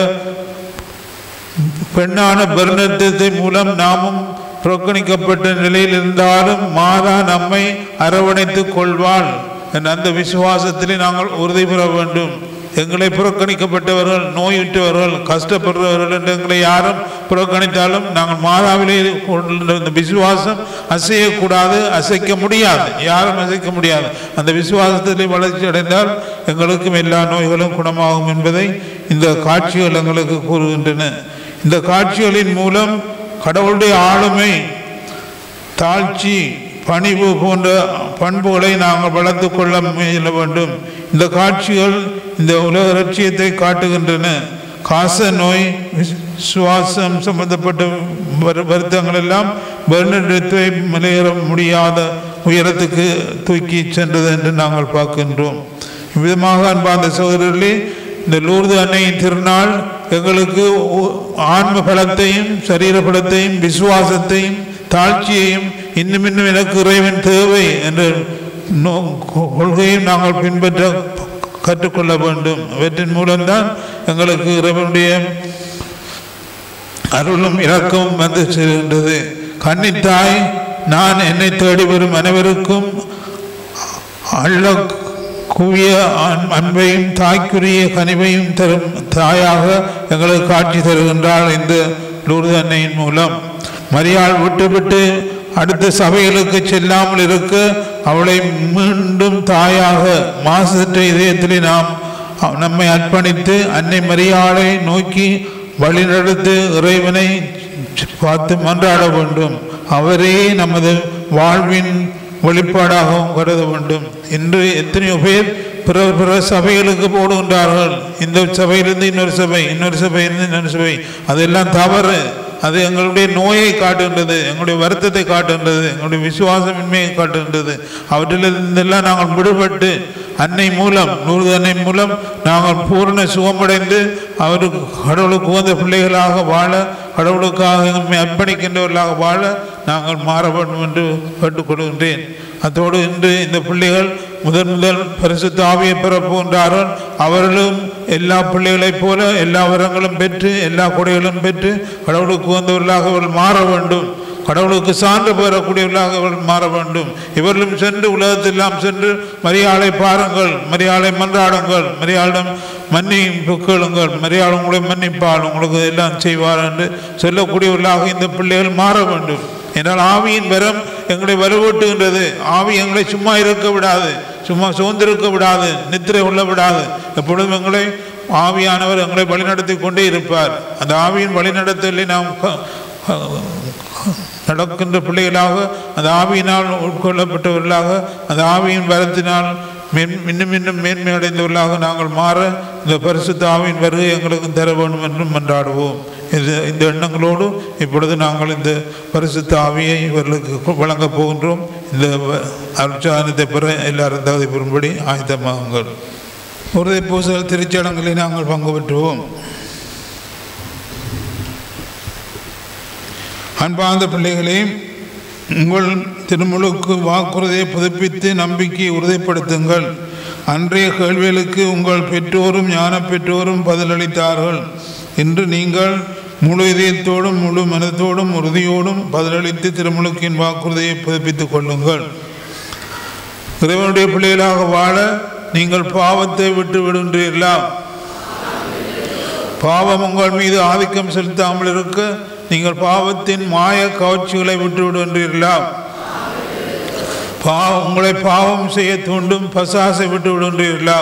பெண்ணான பெருநத்தத்தை மூலம் நாமும் புறக்கணிக்கப்பட்ட நிலையில் இருந்தாலும் மாதா நம்மை அரவணைத்துக் கொள்வாள் என்ற அந்த விசுவாசத்திலே நாங்கள் உறுதி பெற வேண்டும் எங்களை புறக்கணிக்கப்பட்டவர்கள் நோயுற்றவர்கள் கஷ்டப்படுறவர்கள் என்று எங்களை யாரும் புறக்கணித்தாலும் நாங்கள் மாதாவிலே கொண்ட இந்த விசுவாசம் அசையக்கூடாது அசைக்க முடியாது யாரும் அசைக்க முடியாது அந்த விசுவாசத்திலே வளர்ச்சி அடைந்தால் எங்களுக்கும் எல்லா நோய்களும் குணமாகும் என்பதை இந்த காட்சிகள் எங்களுக்கு கூறுகின்றன இந்த காட்சிகளின் மூலம் கடவுளுடைய ஆளுமை தாழ்ச்சி பணிவு போன்ற பண்புகளை நாங்கள் வளர்த்து கொள்ள முயல வேண்டும் இந்த காட்சிகள் இந்த உலக லட்சியத்தை காட்டுகின்றன காச நோய் விஸ்- சுவாசம் சம்பந்தப்பட்ட வரு- வருத்தங்கள் எல்லாம் பெர்னடத்தை மலையேற முடியாத உயரத்துக்கு தூக்கி சென்றது என்று நாங்கள் பார்க்கின்றோம் இவ்விதமாக அன்பார்ந்த சகோதரர்களே இந்த லூர்து அன்னையின் திருநாள் எங்களுக்கு ஒ- ஆன்ம பலத்தையும் சரீர பலத்தையும் விசுவாசத்தையும் தாழ்ச்சியையும் இன்னும் இன்னும் எனக்கு இறைவன் தேவை என்ற நோ- கொ- கொள்கையும் நாங்கள் பின்பற்ற கற்றுக்கொள்ள வேண்டும் அவற்றின் மூலம்தான் எங்களுக்கு இறைவனுடைய அருளும் இரக்கமும் வந்து சேர்கின்றது கன்னித் தாய் நான் என்னை தேடி வரும் அனைவருக்கும் அள்ள குவிய அன்- அன்பையும் தாய்க்குரிய கனிவையும் தரும் தாயாக எங்களுக்கு காட்சி தருகின்றாள் இந்த லூர்து அன்னையின் மூலம் மரியாள் விட்டு விட்டு அடுத்த சபைகளுக்கு செல்லாமல் இருக்க அவளை மீண்டும் தாயாக மாசற்ற இதயத்திலே நாம் நம்மை அர்ப்பணித்து அன்னை மரியாளை நோக்கி வழிநடத்து இறைவனை பார்த்து மன்றாட வேண்டும் அவரே நமது வாழ்வின் வெளிப்பாடாகவும் கருத வேண்டும் இன்று எத்தனையோ பேர் பிற பிற சபைகளுக்கு போடுகின்றார்கள் இந்த சபையிலிருந்து இன்னொரு சபை இன்னொரு சபையிலிருந்து இன்னொரு சபை அதெல்லாம் தவறு அது எங்களுடைய நோயை காட்டுகின்றது எங்களுடைய வருத்தத்தை காட்டுகின்றது எங்களுடைய விசுவாசமின்மையை காட்டுகின்றது அவற்றிலிருந்தெல்லாம் நாங்கள் விடுபட்டு அன்னை மூலம் நூறு அன்னை மூலம் நாங்கள் பூரண சுகமடைந்து அவருக்கு கடவுளுக்கு உகந்த பிள்ளைகளாக வாழ கடவுளுக்காக நம்மை அர்ப்பணிக்கின்றவர்களாக வாழ நாங்கள் மாற வேண்டும் என்று கேட்டுக்கொள்கின்றேன் அத்தோடு இன்று இந்த பிள்ளைகள் முதன் முதல் பரிசுத்த ஆவியை பெற போகின்றார்கள் அவர்களும் எல்லா பிள்ளைகளைப் போல எல்லா வரங்களும் பெற்று எல்லா கொடைகளும் பெற்று கடவுளுக்கு வந்தவர்களாக அவர்கள் மாற வேண்டும் கடவுளுக்கு சான்று பெறக்கூடியவர்களாக அவர்கள் மாற வேண்டும் இவர்களும் சென்று உலகத்தெல்லாம் சென்று மரியாதை பாருங்கள் மரியாதை மன்றாடுங்கள் மரியாளிடம் மன்னி கேளுங்கள் மரியாதை உங்களை மன்னிப்பால் உங்களுக்கு எல்லாம் செய்வார் என்று சொல்லக்கூடியவர்களாக இந்த பிள்ளைகள் மாற வேண்டும் என்றால் ஆவியின் வரம் எங்களை வலுவூட்டுகின்றது ஆவி எங்களை சும்மா இருக்க விடாது சும்மா சுதந்திருக்க விடாது நித்திரை கொள்ள விடாது எப்பொழுதும் எங்களை ஆவியானவர் எங்களை வழிநடத்தி கொண்டே இருப்பார் அந்த ஆவியின் வழிநடத்தலை நாம் க- நடக்கின்ற பிள்ளைகளாக அந்த ஆவியினால் உட்கொள்ளப்பட்டவர்களாக அந்த ஆவியின் வரத்தினால் மென் இன்னும் இன்னும் மேன்மை அடைந்தவர்களாக நாங்கள் மாற இந்த பரிசுத்த ஆவியின் வருகை எங்களுக்கு தர வேண்டும் என்றும் மன்றாடுவோம் இது இந்த எண்ணங்களோடு இப்பொழுது நாங்கள் இந்த பரிசுத்த ஆவியை இவர்களுக்கு வழங்கப் போகின்றோம் இந்த வ- அருட்சாதனத்தை பெற எல்லாரும் தகுதி பெறும்படி ஆயத்தமாகுங்கள் உறுதி பூசல் திருச்சடங்களில் நாங்கள் பங்கு பெற்றுவோம் அன்பார்ந்த பிள்ளைகளே உங்கள் திருமுழுக்கு வாக்குறுதியை புதுப்பித்து நம்பிக்கையை உறுதிப்படுத்துங்கள் அன்றைய கேள்விகளுக்கு உங்கள் பெற்றோரும் ஞான பெற்றோரும் பதிலளித்தார்கள் இன்று நீங்கள் முழு இதயத்தோடும் முழு மனத்தோடும் உறுதியோடும் பதிலளித்து திருமுழுக்கின் வாக்குறுதியை புதுப்பித்துக் கொள்ளுங்கள் இறைவனுடைய பிள்ளைகளாக வாழ நீங்கள் பாவத்தை விட்டு விடுகின்றீர்களா பாவம் உங்கள் மீது ஆதிக்கம் செலுத்தாமல் இருக்க நீங்கள் பாவத்தின் மாய கவர்ச்சிகளை விட்டு விடுகின்றீர்களா பா உங்களை பாவம் செய்ய தூண்டும் பசாசை விட்டு விடுகின்றீர்களா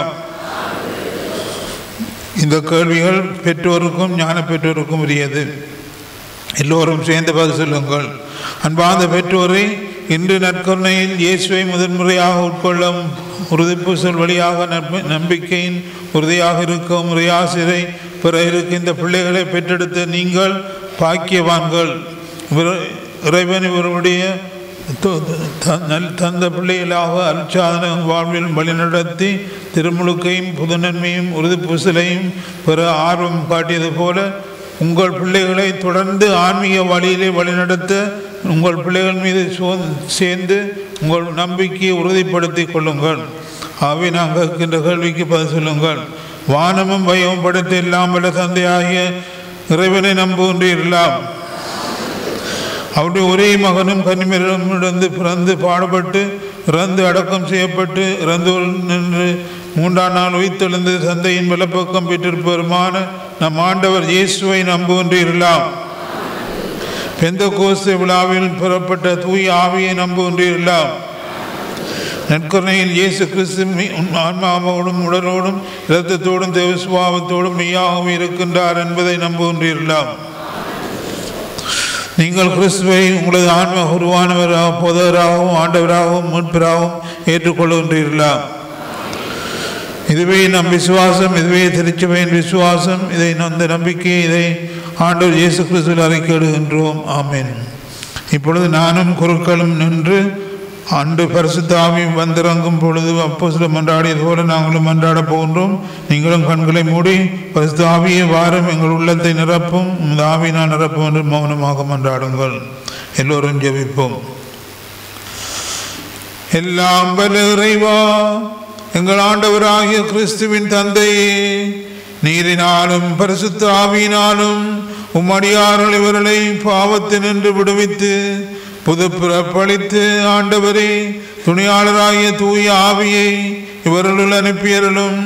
இந்த கேள்விகள் பெற்றோருக்கும் ஞான பெற்றோருக்கும் உரியது எல்லோரும் சேர்ந்து பதில் சொல்லுங்கள் அன்பார்ந்த பெற்றோரை இன்று நற்கருணையில் இயேசுவை முதன்முறையாக உட்கொள்ளும் உறுதிப்பூசல் வழியாக நற்ப- நம்பிக்கையின் உறுதியாக இருக்கும் உரையாசிரை பெற இருக்கின்ற பிள்ளைகளை பெற்றெடுத்த நீங்கள் பாக்கியவான்கள் இவர்- இறைவன் இவருடைய து- த- நல் தந்த பிள்ளைகளாக அருட்சாதன வாழ்வில் வழிநடத்தி திருமுழுக்கையும் புதுநன்மையும் உறுதிப்பூசலையும் பெற ஆர்வம் காட்டியது போல உங்கள் பிள்ளைகளை தொடர்ந்து ஆன்மீக வழியிலே வழிநடத்த உங்கள் பிள்ளைகள் மீது சோ- சேர்ந்து உங்கள் நம்பிக்கையை உறுதிப்படுத்திக் கொள்ளுங்கள் ஆகவே நாங்கள் கேட்கின்ற கேள்விக்கு பதில் சொல்லுங்கள் வானமும் பயமும் படைத்த எல்லாம் வல்ல தந்தையாகிய இறைவனை நம்புகின்றீர்களாம் அவருடைய ஒரே மகனும் கன்னிமரிடமிருந்து பிறந்து பாடுபட்டு இறந்து அடக்கம் செய்யப்பட்டு இறந்து நின்று மூன்றாம் நாள் உயிர்த்தெழுந்து தந்தையின் வலப்பக்கம் பெற்றிருப்பவருமான நம் ஆண்டவர் இயேசுவை நம்புகின்றீர்களாம் பெந்த கோஸ்து விழாவில் பெறப்பட்ட தூய ஆவியை நம்புகின்றீர்களாம் நற்கருணையில் இயேசு கிறிஸ்து மெய்- உன் ஆன்மாவோடும் உடலோடும் இரத்தத்தோடும் தேவ சுபாவத்தோடும் மெய்யாகவும் இருக்கின்றார் என்பதை நம்புகின்றீர்களாம் நீங்கள் கிறிஸ்துவை உங்களது ஆன்ம உருவானவராக பொதராகவும் ஆண்டவராகவும் மீட்பராகவும் ஏற்றுக்கொள்கின்றீர்களா இதுவே நம் விசுவாசம் இதுவே திருச்சபையின் விசுவாசம் இதை அந்த நம்பிக்கை இதை ஆண்டவர் இயேசு கிறிஸ்துவில் அறிக்கையிடுகின்றோம் ஆமென் இப்பொழுது நானும் குருக்களும் நின்று அன்று பரிசுத்தாவியும் வந்திறங்கும் பொழுது அப்போ சில மன்றாடியது போல நாங்களும் மன்றாட போகின்றோம் நீங்களும் கண்களை மூடி பரிசுத்தாவியை வாரம் எங்கள் உள்ளத்தை நிரப்பும் உமது ஆவியினால் நிரப்பும் என்று மௌனமாக மன்றாடுங்கள் எல்லோரும் ஜெபிப்போம் எல்லாம் வல்ல இறைவா எங்கள் ஆண்டவராகிய கிறிஸ்துவின் தந்தையே நீரினாலும் பரிசுத்த ஆவியினாலும் உம்மடியார்கள் இவர்களை பாவத்தினின்று விடுவித்து புது பிறப்பளித்து ஆண்டவரே துணியாளராகிய தூய ஆவியை இவர்களுள் அனுப்பியருளும்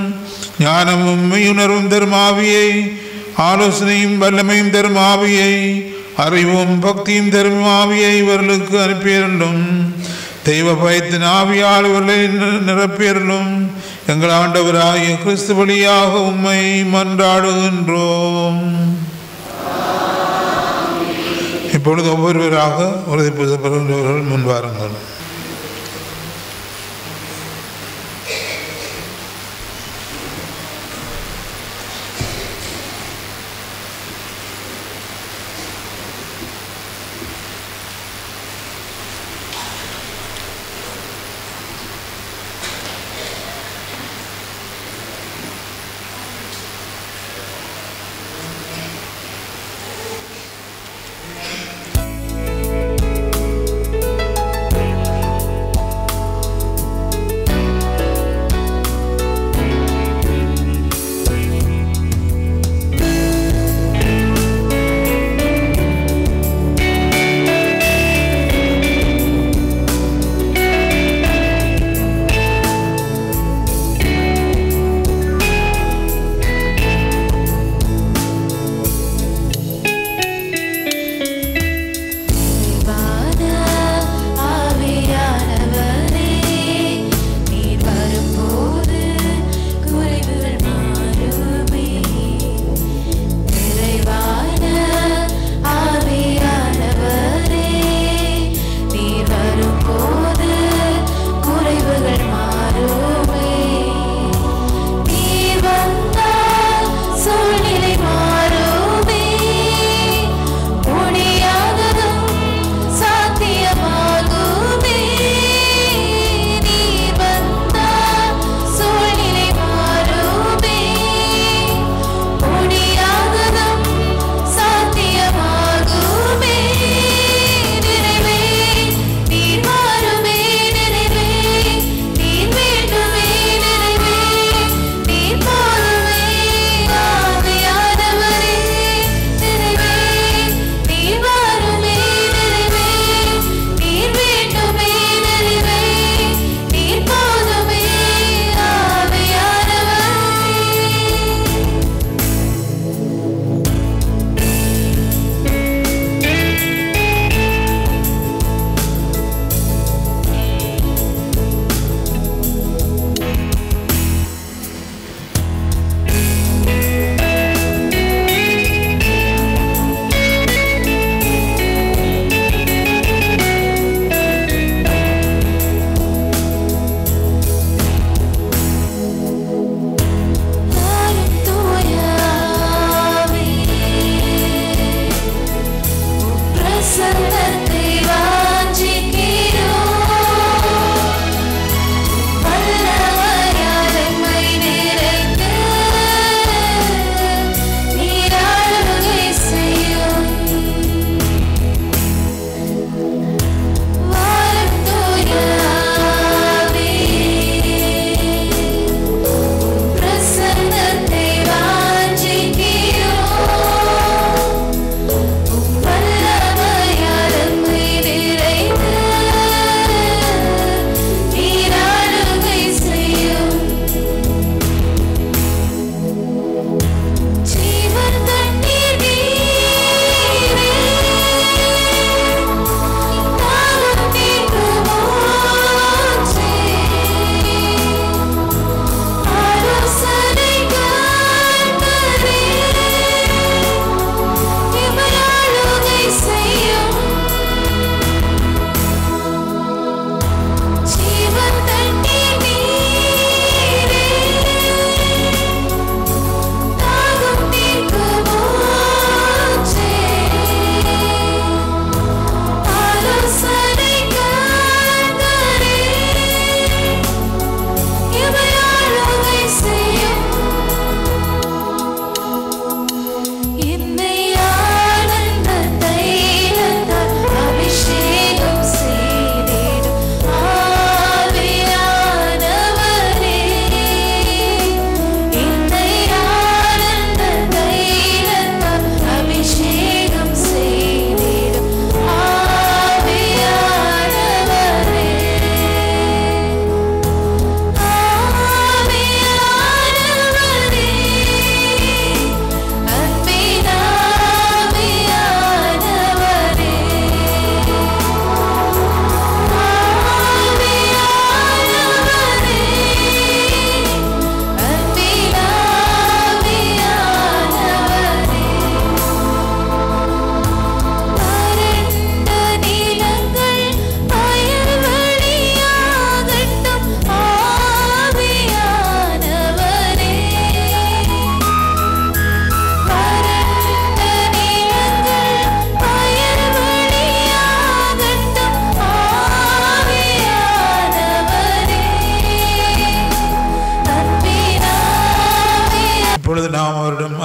ஞானமும் மெய்யுணர்வும் தரும் ஆவியை ஆலோசனையும் வல்லமையும் தரும் ஆவியை அறிவும் பக்தியும் தரும் ஆவியை இவர்களுக்கு அனுப்பியிருந்தும் தெய்வ பயத்தின் ஆவியால் இவர்களை நிர- நிரப்பியருளும் எங்கள் ஆண்டவராகிய கிறிஸ்து வழியாக உம்மை மன்றாடுகின்றோம் இப்பொழுது ஒவ்வொருவராக உறுதி பெறுகின்றவர்கள் முன்வாருங்கள் ஆ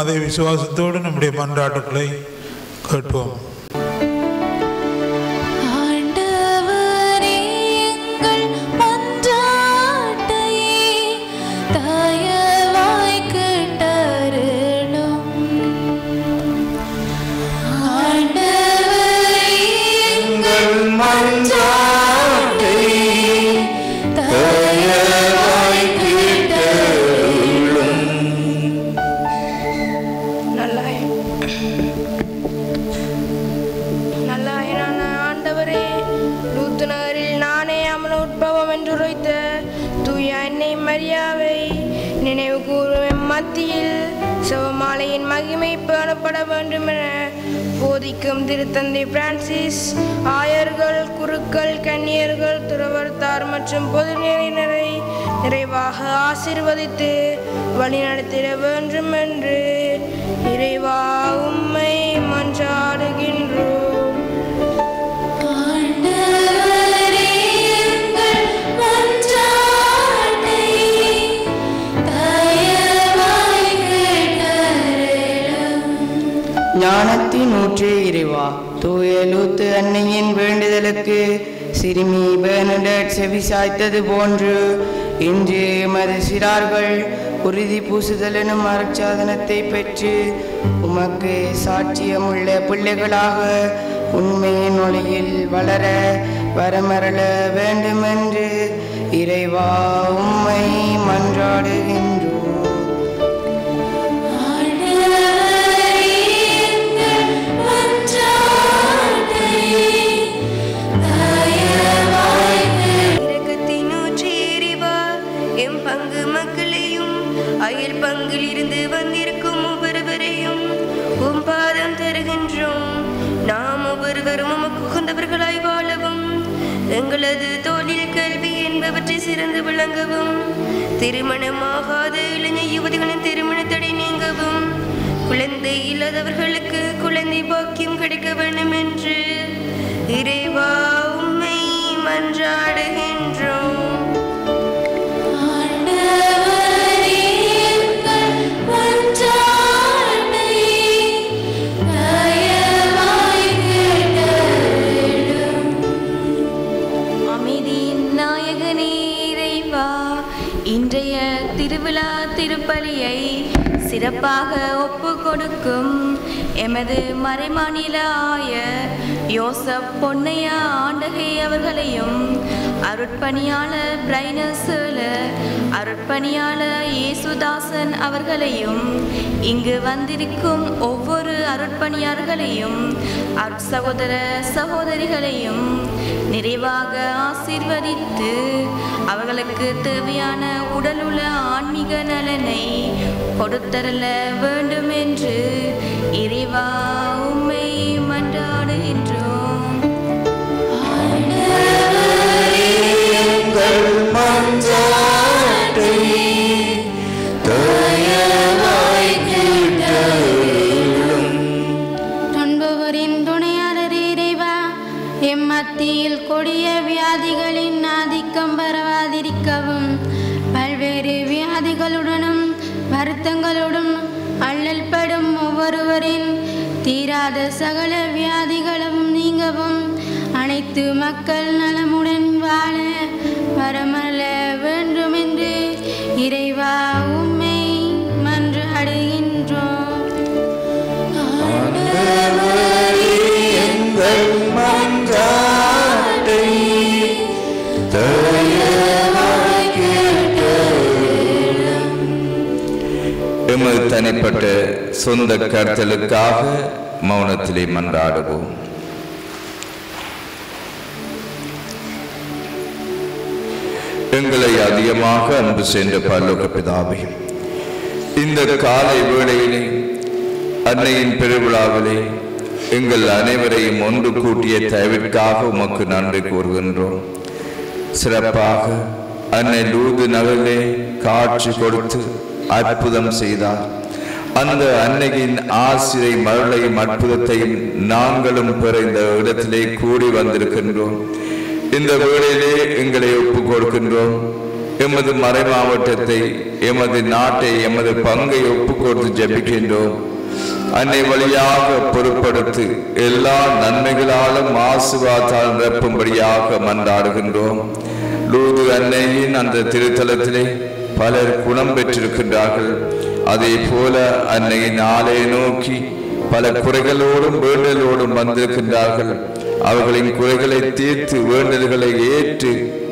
அதை விசுவாசத்தோடு நம்முடைய மன்றாட்டுக்களை கேட்போம் ஆண்டவரே எங்கள் மன்றாட்டை தயவாய் கேட்டருளும் ஆண்டவரே எங்கள் மன்றாட்டை தயவாய் கேட்டருளும் நல்லாய் நல்லாயனான ஆண்டவரே லூத்து நகரில் நானே அமல உட்பவம் என்று உரைத்த தூய அன்னை மரியாவை நினைவு கூறும் மத்தியில் சிவமாலையின் மகிமை பேணப்பட வேண்டும் என போதிக்கும் திருத்தந்தை பிரான்சிஸ் ஆயர்கள் குருக்கள் கன்னியர்கள் துறவர்த்தார் மற்றும் பொதுநிலையினரை நிறைவாக ஆசீர்வதித்து வழிநடத்திட வேண்டும் என்று இறைவா உம்மை மன்றாடுகின்றோம் ஆண்டவரே எங்கள் மன்றாட்டை தயவாய் கேட்டருளும் ஞானத்தின் ஊற்றே இறைவா தூய லூத்து அன்னையின் வேண்டுதலுக்கு சிறுமி பேர்னடட் செவி சாய்த்தது போன்று இன்று எமது சிறார்கள் உறுதி பூசுதல் எனும் அருட்சாதனத்தை பெற்று உமக்கு சாட்சியமுள்ள பிள்ளைகளாக உண்மையின் ஒளியில் வளர வரமரள வேண்டுமென்று இறைவா உம்மை மன்றாடுகின்றோம் ஆண்டவரே எங்கள் மன்றாட்டை தயவாய் இரக்கத்தின் ஊற்றி எறிவா எம் பங்கு மக்களையும் அயல் பங்கில் இருந்து வந்திருக்கும் ஒவ்வொருவரையும் உம் பாதம் தருகின்றோம் நாம் ஒவ்வொருவரும் உமக்கு உகந்தவர்களாய் வாழவும் எங்களது தொழில் கல்வி என்பவற்றை சிறந்து விளங்கவும் திருமணமாகாத இளைஞர் யுவதிகளின் திருமண தடை நீங்கவும் குழந்தை இல்லாதவர்களுக்கு குழந்தை பாக்கியம் கிடைக்க வேண்டும் என்று இறைவா உம்மை மன்றாடுகின்றோம் ஆண்டவரே எங்கள் மன்றாட்டை தயவாய் கேட்டருளும் அமைதியின் நாயகனே இறைவா இன்றைய திருவிழா திருப்பலியை சிறப்பாக ஒப்பு கொடுக்கும் எமது மறைமாநில ஆயர் யோசப் பொன்னையா ஆண்டகை அவர்களையும் அருட்பணியாளர் பிரைனசேலர் அருட்பணியாளர் இயேசுதாசன் அவர்களையும் இங்கு வந்திருக்கும் ஒவ்வொரு அருட்பணியாளர்களையும் அருட்சகோதர சகோதரிகளையும் நிறைவாக ஆசீர்வதித்து அவர்களுக்கு தேவையான உடலுள்ள ஆன்மீக நலனை கொடுத்தரல வேண்டும் என்று இறைவா உம்மை மன்றாடுகின்றோம் தொன்பவரின் துணையாளர் இறைவா எம் மத்தியில் கொடிய வியாதிகளின் ஆதிக்கம் பரவாதிருக்கவும் பல்வேறு வியாதிகளுடனும் வருத்தங்களுடன் அல்லல் படும் ஒவ்வொருவரின் தீராத சகல வியாதிகளும் நீங்கவும் அனைத்து மக்கள் நலமுடன் வாழ வரமல்ல வேண்டுமென்று இறைவா உம்மை மன்றாடுகின்றோம் எமது தனிப்பட்ட சொந்த கருத்தலுக்காக மௌனத்திலே மன்றாடுவோம் எங்களை அதிகமாக அன்பு சென்ற பரலோக பிதாவே இந்த காலை வேளையிலே அன்னையின் பெருவிழாவிலே எங்கள் அனைவரையும் ஒன்று கூட்டிய தயவிற்காக உமக்கு நன்றி கூறுகின்றோம் சிறப்பாக அன்னை லூது நகரிலே காட்சி கொடுத்து அற்புதம் செய்தார் அந்த அன்னையின் ஆசிரை மருளையும் அற்புதத்தையும் நாங்களும் பெற இந்த இடத்திலே கூடி வந்திருக்கின்றோம் இந்த வேளையிலே எங்களை ஒப்புக் கொடுக்கின்றோம் எமது மறை மாவட்டத்தை எமது நாட்டை எமது பங்கை ஒப்புக் கொடுத்து ஜெபிக்கின்றோம் அன்னை வழியாக பொருட்படுத்தி எல்லா நன்மைகளாலும் ஆசுவாத்தால் நிரப்பும்படியாக மன்றாடுகின்றோம் லூது அன்னையின் அந்த திருத்தலத்திலே பலர் குணம் பெற்றிருக்கின்றார்கள் அதே போல அன்னையின் ஆலையை நோக்கி பல குறைகளோடும் வேண்டலோடும் வந்திருக்கின்றார்கள் அவர்களின் குறைகளை தீர்த்து வேண்டல்களை ஏற்று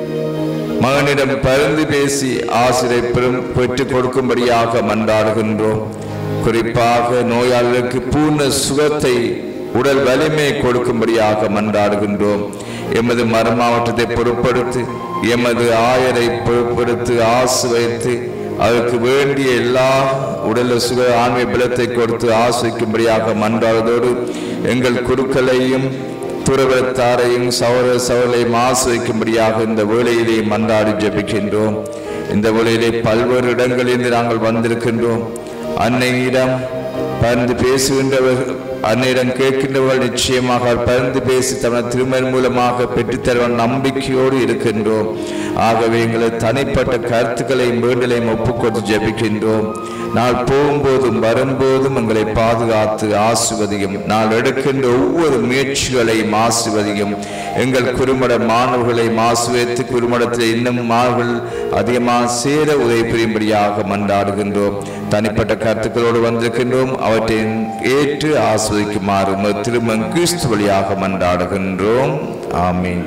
மகனிடம் பரிந்து பேசி ஆசிரியை பெரும் பெற்றுக் கொடுக்கும்படியாக மன்றாடுகின்றோம் குறிப்பாக நோயாளர்களுக்கு பூர்ண சுகத்தை உடல் வலிமை கொடுக்கும்படியாக மன்றாடுகின்றோம் எமது மறுமாவட்டத்தை பொருட்படுத்தி எமது ஆயரை பொருட்படுத்தி ஆசு வைத்து அவருக்கு வேண்டிய எல்லா உடல் சுக ஆண்மை பலத்தை கொடுத்து ஆசிரிக்கும்படியாக மன்றாடுவதோடு எங்கள் குருக்களையும் துறவரத்தாரையும் சௌர சவலையும் ஆசிரிக்கும்படியாக இந்த வேளையிலே மன்றாடி ஜெபிக்கின்றோம் இந்த வேளையிலே பல்வேறு இடங்களிலிருந்து நாங்கள் வந்திருக்கின்றோம் அன்னையிடம் பரிந்து பேசுகின்றவர் அன்னையிடம் கேட்கின்றவர்கள் நிச்சயமாக அவர் பரிந்து பேசி தமது திருமண் மூலமாக பெற்றுத்தருவன் நம்பிக்கையோடு இருக்கின்றோம் ஆகவே எங்களது தனிப்பட்ட கருத்துக்களையும் வேண்டலையும் ஒப்புக்கொண்டு ஜெபிக்கின்றோம் நாள் போகும்போதும் வரும்போதும் எங்களை பாதுகாத்து ஆசுவதியும் நாள் எடுக்கின்ற ஒவ்வொரு முயற்சிகளையும் ஆசுவதியும் எங்கள் குறுமட மாணவர்களை மாசுவைத்து குறுமடத்தில் இன்னும் மாணவர்கள் அதிகமாக சேர உதவி புரியும்படியாக மன்றாடுகின்றோம் தனிப்பட்ட கருத்துக்களோடு வந்திருக்கின்றோம் அவற்றை ஏற்று ஆஸ்வதிக்குமாறு உமது திருமண் கிறிஸ்து வழியாக மன்றாடுகின்றோம் ஆமீன்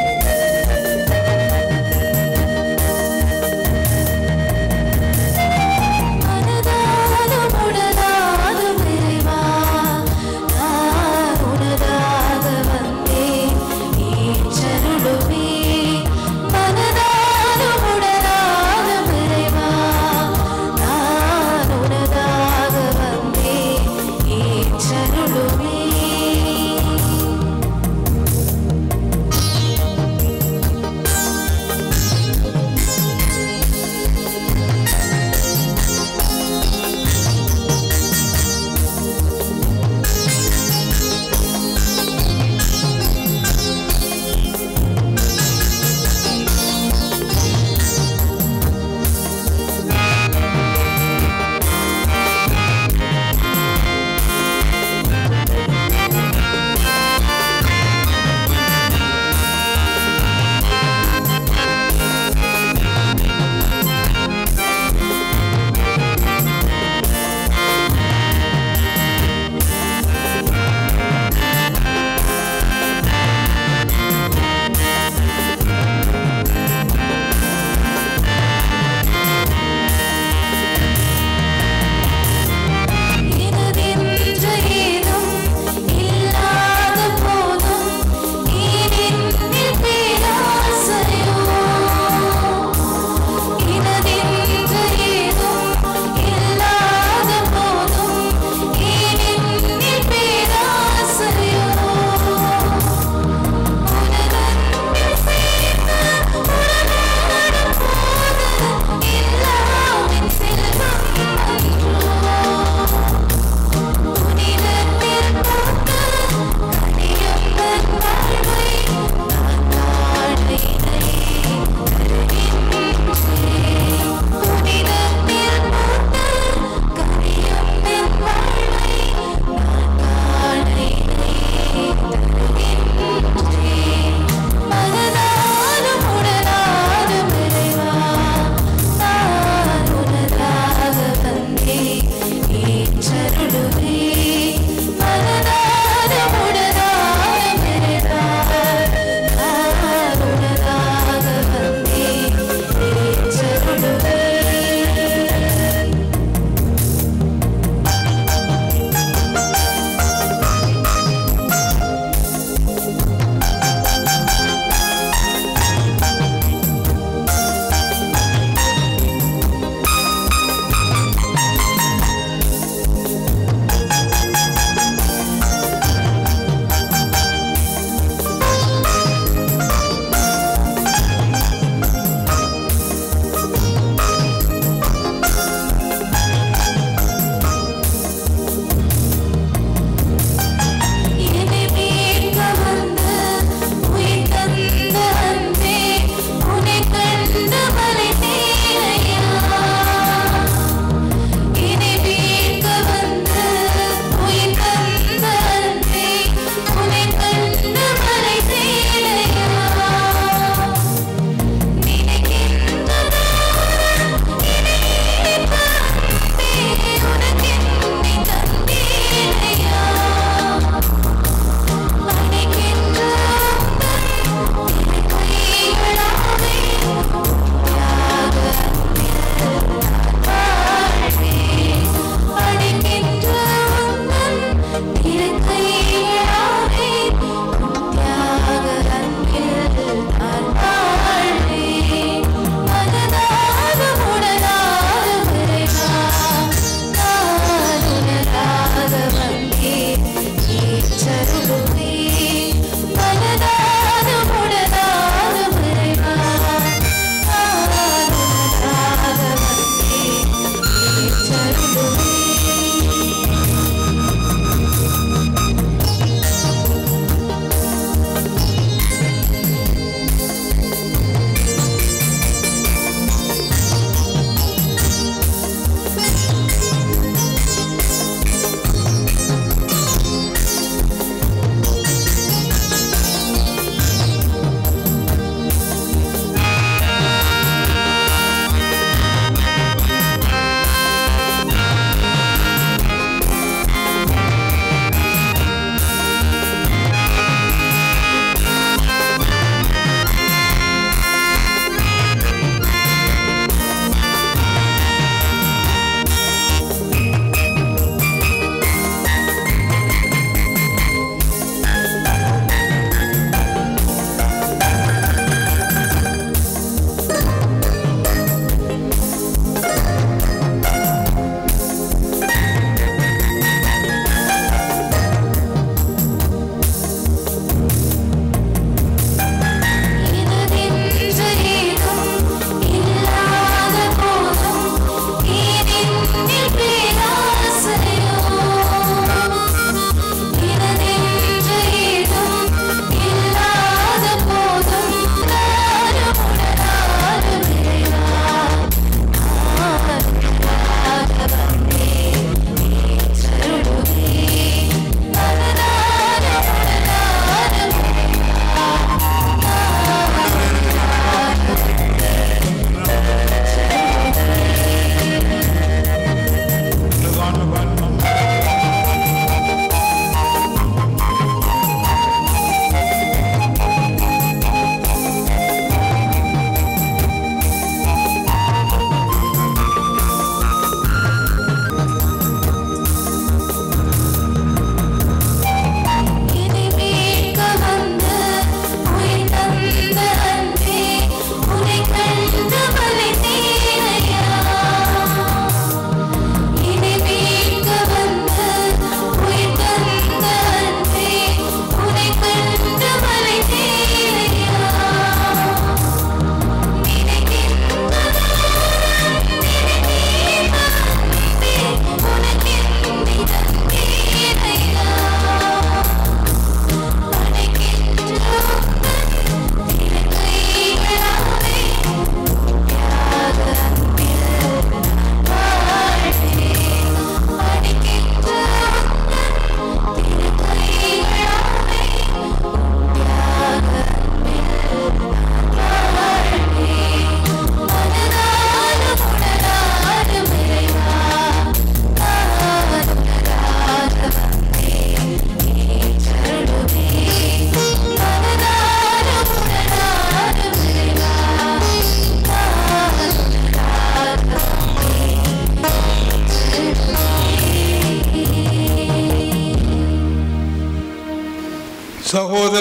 ஆ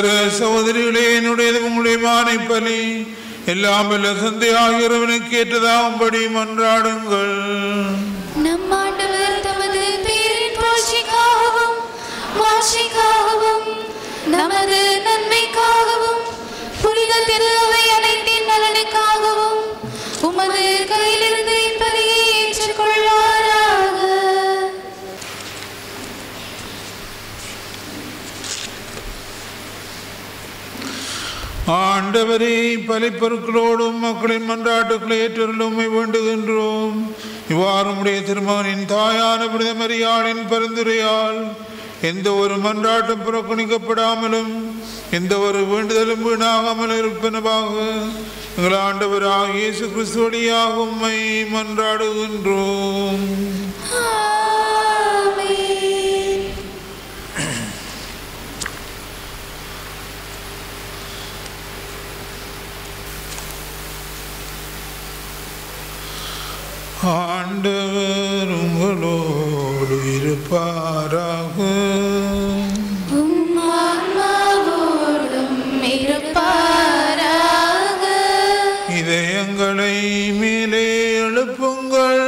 சகோதர சகோதரிகளே என்னுடையது உங்களுடைய மானை பலி எல்லாம் வல்ல சந்தை ஆகிறவனுக்கு ஏற்றதாகும்படி மன்றாடுங்கள் நம் ஆண்டவர் தமது பேரின் புகழ்ச்சிக்காகவும் மாட்சிக்காகவும் நமது நன்மைக்காகவும் புனித திருவை அனைத்தின் நலனுக்காகவும் உமது கையிலிருந்து இப்பலியை ஏற்றுக்கொள்வாராக ஆண்டவரே பலிப்பொருட்களோடும் மக்களின் மன்றாட்டுக்களை ஏற்றருளுமை வேண்டுகின்றோம் இவ்வாறு உடைய திருமகனின் தாயான புனித மரியாளின் பரிந்துரையால் எந்த ஒரு மன்றாட்டும் புறக்கணிக்கப்படாமலும் எந்த ஒரு வேண்டுதலும் வீணாகாமல் இருப்பனவாக எங்கள் ஆண்டவராக இயேசு கிறிஸ்து வழியாக உம்மை மன்றாடுகின்றோம் ஆமென். ஆண்டவர் உங்களோடு இருப்பாராக உம் ஆன்மாவோடும் இருப்பாராக இதயங்களை மேலே எழுப்புங்கள்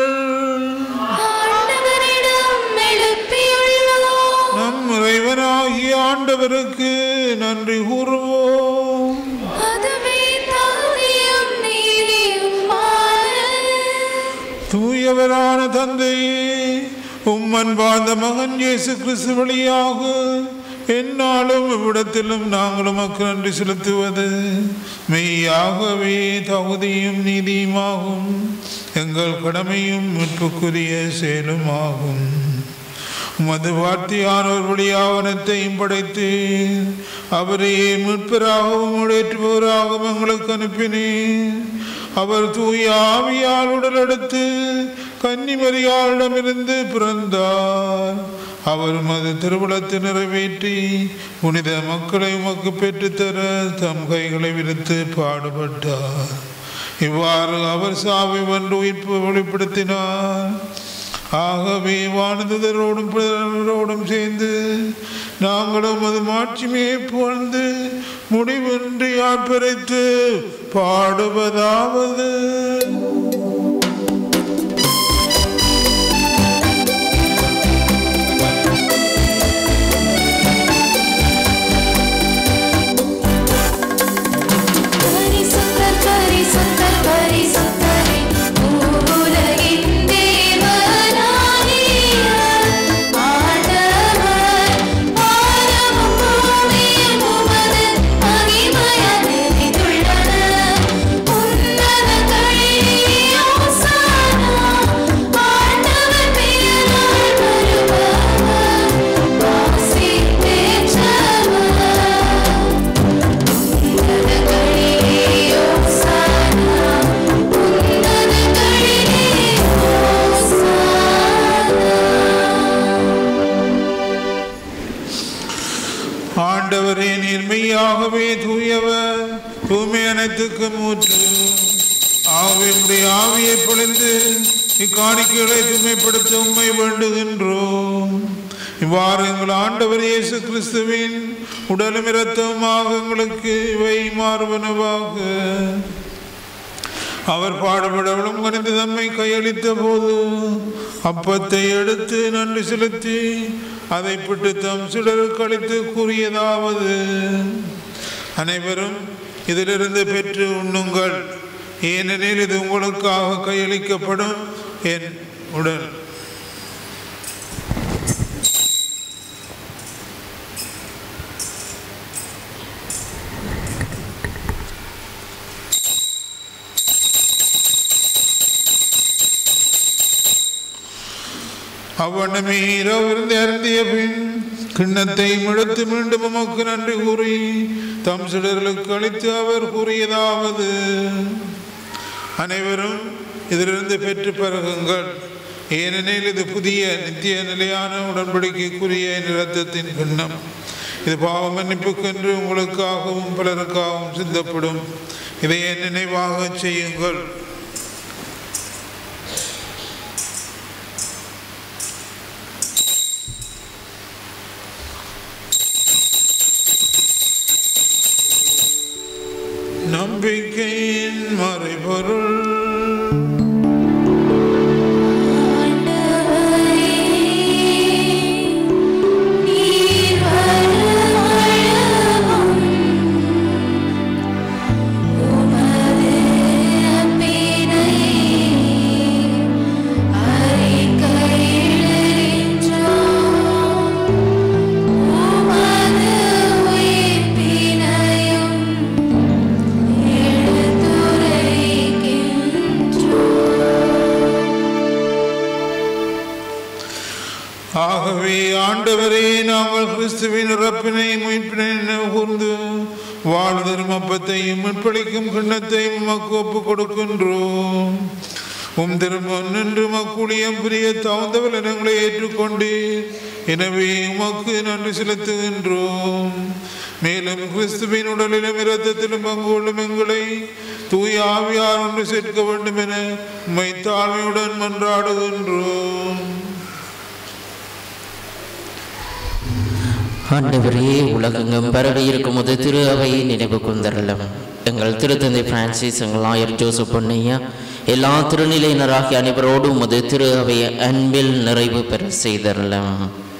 ஆண்டவரிடம் எழுப்பியுள்ளோம் நம் இறைவனாகிய ஆண்டவருக்கு நன்றி கூறுவோம் அதுவே தகுதியும் நீதியுமானது. தூயவரான தந்தையே உம்மன் வாழ்ந்த மகன் இயேசு கிறிஸ்து வழியாக என்னாலும் இவ்விடத்திலும் நாங்கள் உமக்கு நன்றி செலுத்துவது மெய்யாகவே தகுதியும் நீதியுமாகும் எங்கள் கடமையும் மீட்புக்குரிய செயலுமாகும் உமது வார்த்தையானோர் வழியாவனத்தையும் படைத்து அவரையே மீட்பராகவும் உடைற்றுபவராகவும் எங்களுக்கு அனுப்பினேன் அவர் தூய ஆவியால் உடலெடுத்து கன்னிமரியாளிடமிருந்து பிறந்தார் அவர் மது திருவிழத்தை நிறைவேற்றி புனித மக்களை உமக்கு பெற்றுத்தர தம் கைகளை விரித்து பாடுபட்டார் இவ்வாறு அவர் சாவை வென்று உயிர்ப்பு வெளிப்படுத்தினார் ஆகவே வானதரோடும் பிறரோடும் சேர்ந்து நாங்களும் அது மாட்சிமையை புகழ்ந்து முடிவின்றி ஆர்ப்பரித்து பாடுவதாவது பரிசுத்தர், பரிசுத்தர், பரிசுத்தரே, பூவுலகின் தேவனாகிய ஆண்டவர், வானமும் பூமியும் உமது மகிமையால் நிறைந்துள்ளன. உன்னதங்களிலே ஓசானா, ஆண்டவர் பெயரால் வருபவர், ஆசி பெற்றவர். உன்னதங்களிலே ஓசானா, உன்னதங்களிலே ஓசானா. ஆண்டவரே நேர்மையாகவே தூயவர் தூய்மை அனைத்துக்கும் ஊற்று ஆகவே உடைய ஆவியை பொழிந்து இக்காணிக்கைகளை தூய்மைப்படுத்த உண்மை வேண்டுகின்றோம் இவ்வாறு எங்கள் ஆண்டவர் இயேசு கிறிஸ்துவின் உடலும் இரத்தமாக எங்களுக்கு இவை மாறுவனவாக அவர் பாடுபடவளும் கணிந்து தம்மை கையளித்த போது அப்பத்தை எடுத்து நன்றி செலுத்தி அதை பிட்டு தம் சுடருக்கு அளித்து கூறியதாவது அனைவரும் இதிலிருந்து பெற்று உண்ணுங்கள் ஏனெனில் இது உங்களுக்காக கையளிக்கப்படும் என் உடல் அவ்வண்ணமே இரவிருந்து அருந்திய பின் கிண்ணத்தை முழுத்து மீண்டும் உமக்கு நன்றி கூறி தம் சிலர்களுக்கு அளித்து அவர் கூறியதாவது அனைவரும் இதிலிருந்து பெற்று பருகுங்கள் ஏனெனில் இது புதிய நித்திய நிலையான உடன்படிக்கைக்குரிய நிறத்தத்தின் கிண்ணம் இது பாவ மன்னிப்புக்கென்று உங்களுக்காகவும் பலருக்காகவும் சிந்தப்படும் இதை என் நினைவாக செய்யுங்கள் ஆகவே ஆண்டவரே நாங்கள் கிறிஸ்துவின் இறப்பினை மீட்பினை கூர்ந்து வாழ்தரும் அப்பத்தையும் மீட்பளிக்கும் கிண்ணத்தையும் உமக்கு ஒப்புக் கொடுக்கின்றோம் உம் திரும்ப நின்று மக்குளியம் புரிய தகுந்த விலனங்களை ஏற்றுக்கொண்டு எனவே உமக்கு நன்றி செலுத்துகின்றோம் மேலும் கிறிஸ்துவின் உடலிலும் இரத்தத்திலும் பங்கு கொள்ளும் எங்களை தூய ஆவியார் ஒன்று சேர்க்க வேண்டும் என உம்மை தாழ்மையுடன் மன்றாடுகின்றோம் ஆண்டவரே உலகெங்கும் பரவி இருக்கும் முது திரு அவையை நினைவு கொண்டரலாம் எங்கள் திருத்தந்தை பிரான்சிஸ் எங்கள் ஆயர் ஜோசப் பொன்னையா எல்லா திருநிலையினராகிய அனைவரோடும் முது திரு அவையை அன்பில் நிறைவு பெற செய்தரலாம்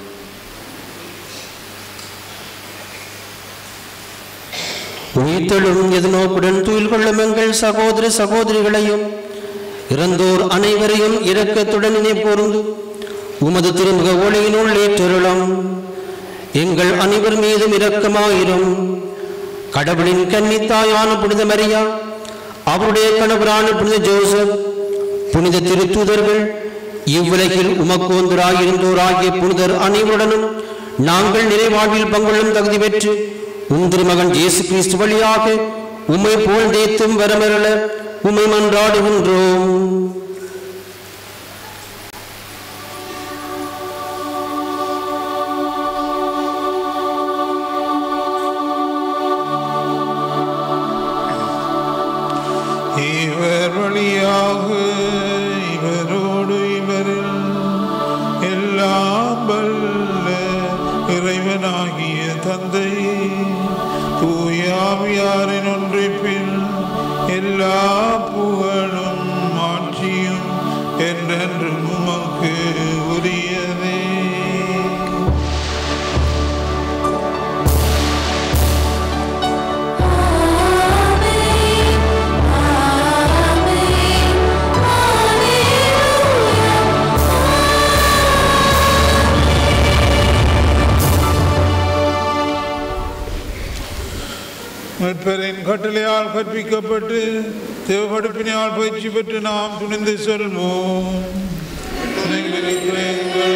உயிர்த்தெழும் எதிர்நோக்குடன் துயில் கொள்ளும் எங்கள் சகோதர சகோதரிகளையும் இறந்தோர் அனைவரையும் இரக்கத்துடன் நினைப்போர்ந்து உமது திருமுக ஒளியினுள் ஏற்றருளும் எங்கள் அனைவர் மீதும் இரக்கமாயிரும் கடவுளின் கன்னித்தாயான புனித மரியா அவருடைய கணவரான புனித ஜோசப் புனித திருத்தூதர்கள் இவ்வுலகில் உமக்கோந்தராயிருந்தோராகிய புனிதர் அனைவருடனும் நாங்கள் நிறைவாழ்வில் பங்குள்ளும் தகுதி பெற்று உம் திருமகன் இயேசு கிறிஸ்து வழியாக உம்மை போல் தேத்தும் வரமரள உம்மை மன்றாடுகின்றோம் இவர் வழியாக இவரோடு இவரில் எல்லாம் வல்ல இறைவனாகிய தந்தை தூயாவியாரின் ஒன்றிப்பில் எல்லா புகழும் ஆட்சியும் என்றென்றும் உமக்கு உரியதே மீட்பரின் கட்டளையால் கற்பிக்கப்பட்டு தேவப்படுப்பினால் பயிற்சி பெற்று நாம் துணிந்து செல்வோம் எங்களுக்கு எங்கள்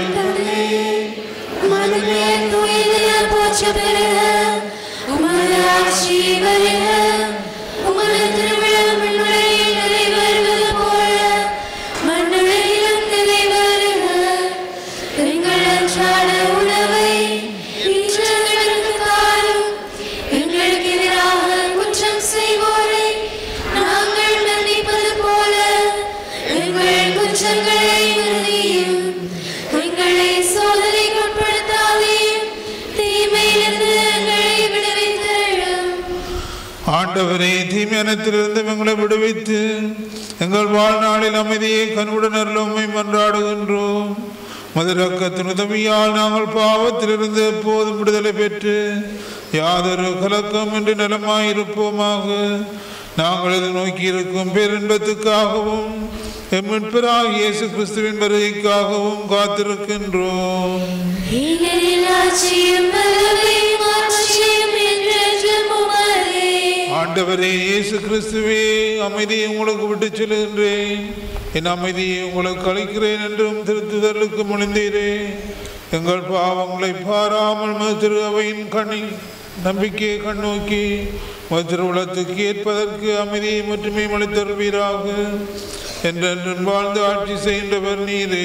மனமே தூய்மையால் போற்ற பெறுக உமது ஆட்சி வருக உமது திருவிழா மண்ணுலகில் நிறைவேறுவது போல மண்ணுலகிலும் நிறைவேறுக எங்கள் அன்றாட உணவை இன்று எங்களுக்கு தாரும் எங்களுக்கு எதிராக குற்றம் செய்வோரை நாங்கள் மன்னிப்பது போல எங்கள் குற்றங்களை மன்னியும் எங்களை சோதனைக்கு உட்படுத்தாதேயும் தீமையிலிருந்து எங்களை விடுவித்தருளும் ஆண்டவரே தீமையானத்திலிருந்து எங்களை விடுவித்து எங்கள் வாழ்நாளில் அமைதியை கண்வுடன் அருளுமை மன்றாடுகின்றோம் மதுரக்கத்தின் உதவியால் நாங்கள் பாவத்திலிருந்து எப்போதும் விடுதலை பெற்று யாதொரு கலக்கம் என்று நலமாயிருப்போமாக நாங்கள் இதை நோக்கி இருக்கும் பேரின்பத்துக்காகவும் எம்மின்பராக இயேசு கிறிஸ்துவின் வருகைக்காகவும் காத்திருக்கின்றோம் எங்களில் ஆட்சியும் வல்லமையும் ஆட்சியும் என்றென்றும் உமதே. ஆண்டவரே இயேசு கிறிஸ்துவே அமைதியை உங்களுக்கு விட்டுச் செல்கின்றேன் என் அமைதியை உங்களுக்கு அளிக்கிறேன் என்றும் திருத்துதலுக்கு முழிந்தீரே எங்கள் பாவங்களை பாராமல் மது திரு அவையின் கண்ணில் நம்பிக்கையை கண்ணோக்கி மது திருவுளத்துக்கு ஏற்பதற்கு அமைதியை மட்டுமே அளித்தருவீராக என்றென்றும் வாழ்ந்து ஆட்சி செய்கின்றவர் நீரே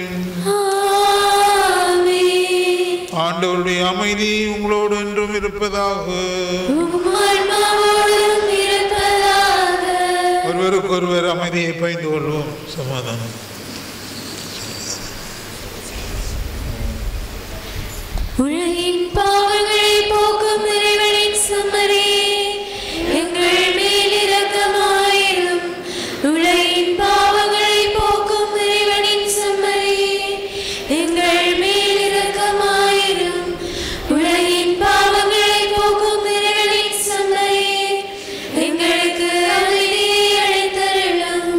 ஆமென். ஆண்டவருடைய அமைதி உங்களோடு என்றும் இருப்பதாக உம் ஆன்மாவோடும் இருப்பதாக. ஒருவருக்கொருவர் அமைதியை பயந்து கொள்வோம் சமாதானம் உலகின் பாவங்களை போக்கும் இறைவனின் சம்மரே எங்கள் மேல் இரக்கமாயிரும் உலகின் பாவங்களை போக்கும் இறைவனின் சம்மரே எங்கள் மேல் இரக்கமாயிரும் உலகின் பாவங்களை போக்கும் இறைவனின் சம்மரே எங்களுக்கு அமைதியை அளித்தருளும்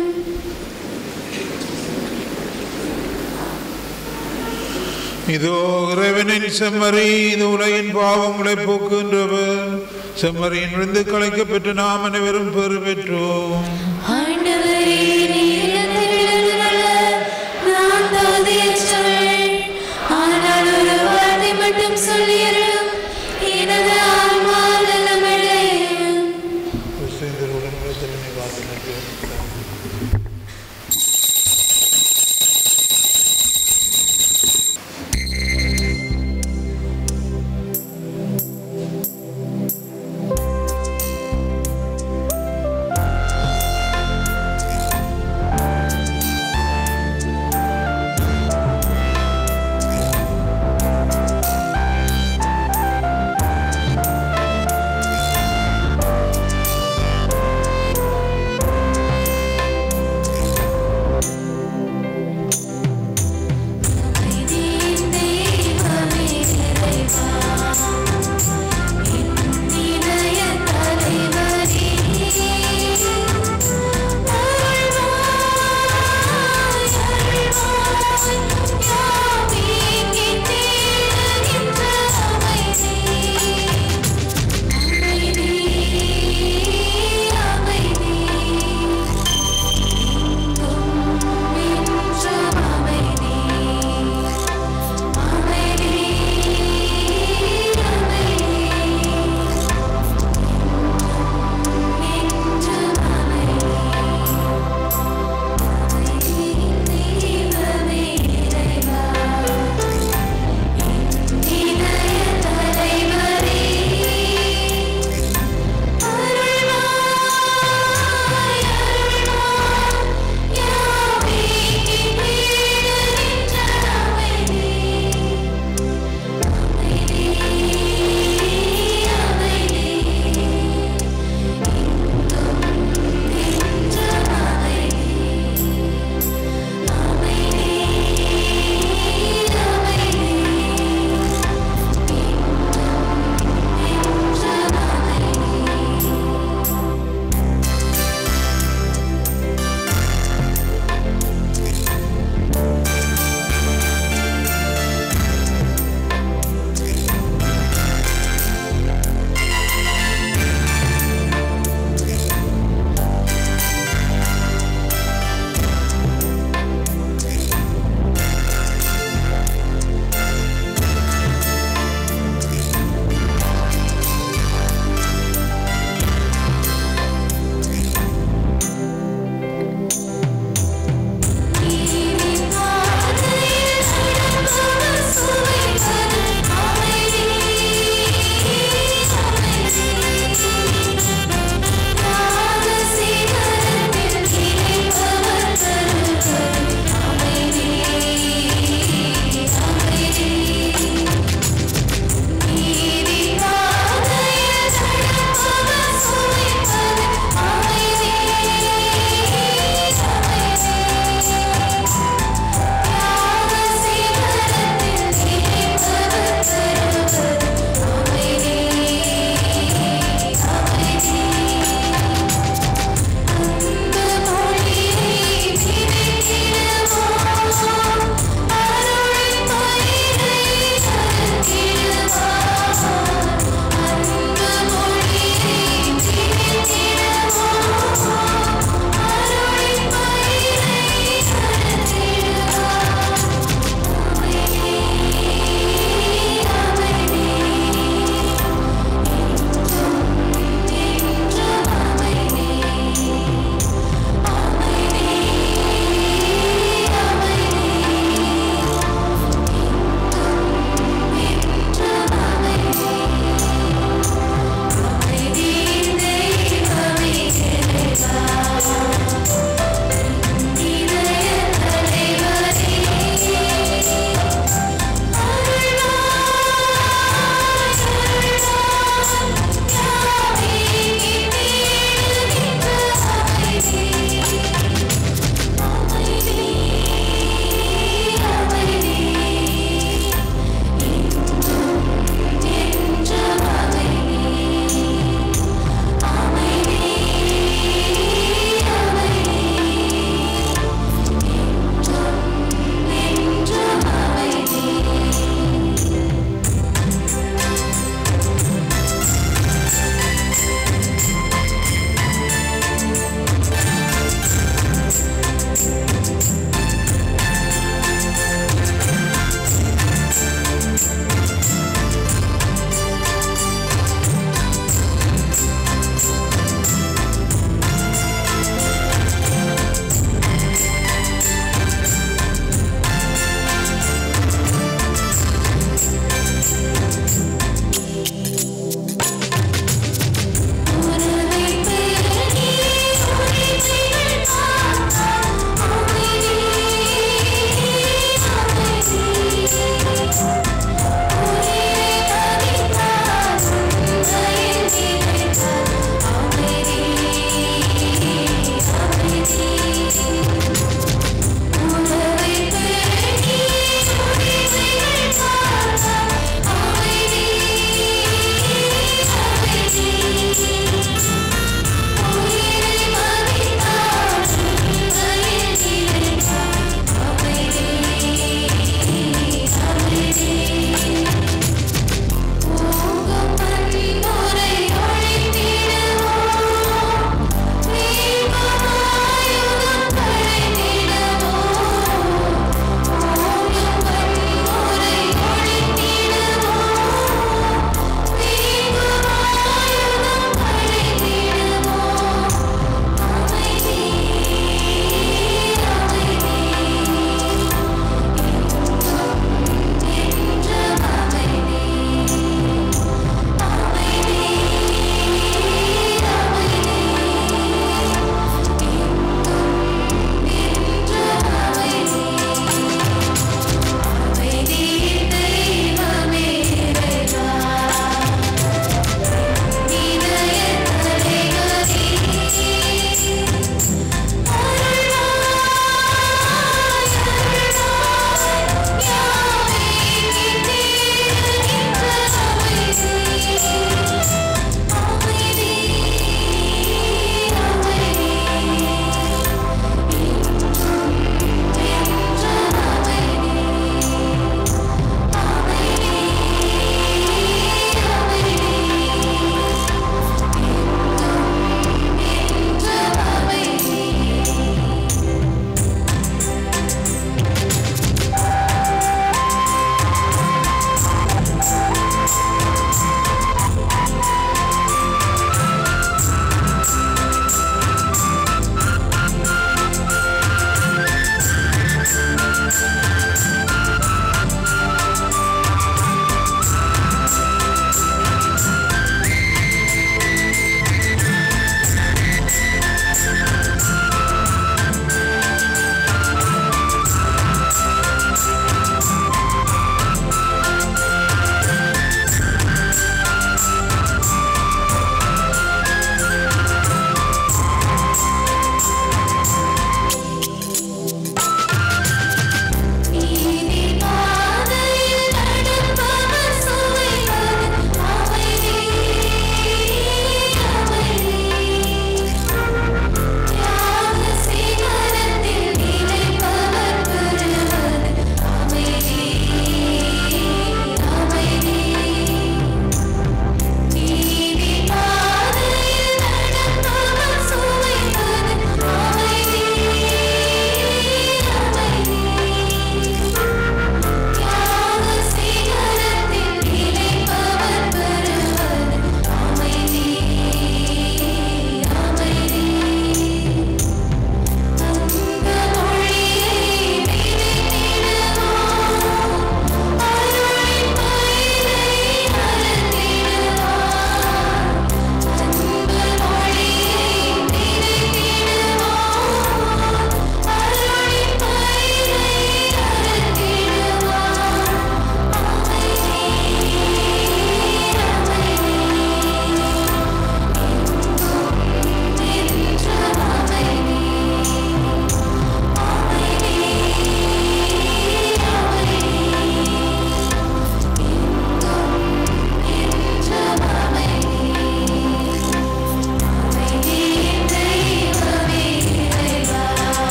இதோ இறைவனின் செம்மறி இது உலகின் பாவங்களை போக்குகின்றவர் செம்மறியின் விழுந்து கலைக்கப்பட்டு நாம் அனைவரும் பெறு பெற்றோம் ஆண்டவரே நீர் எழுந்தருள நான் தகுதியற்றவள்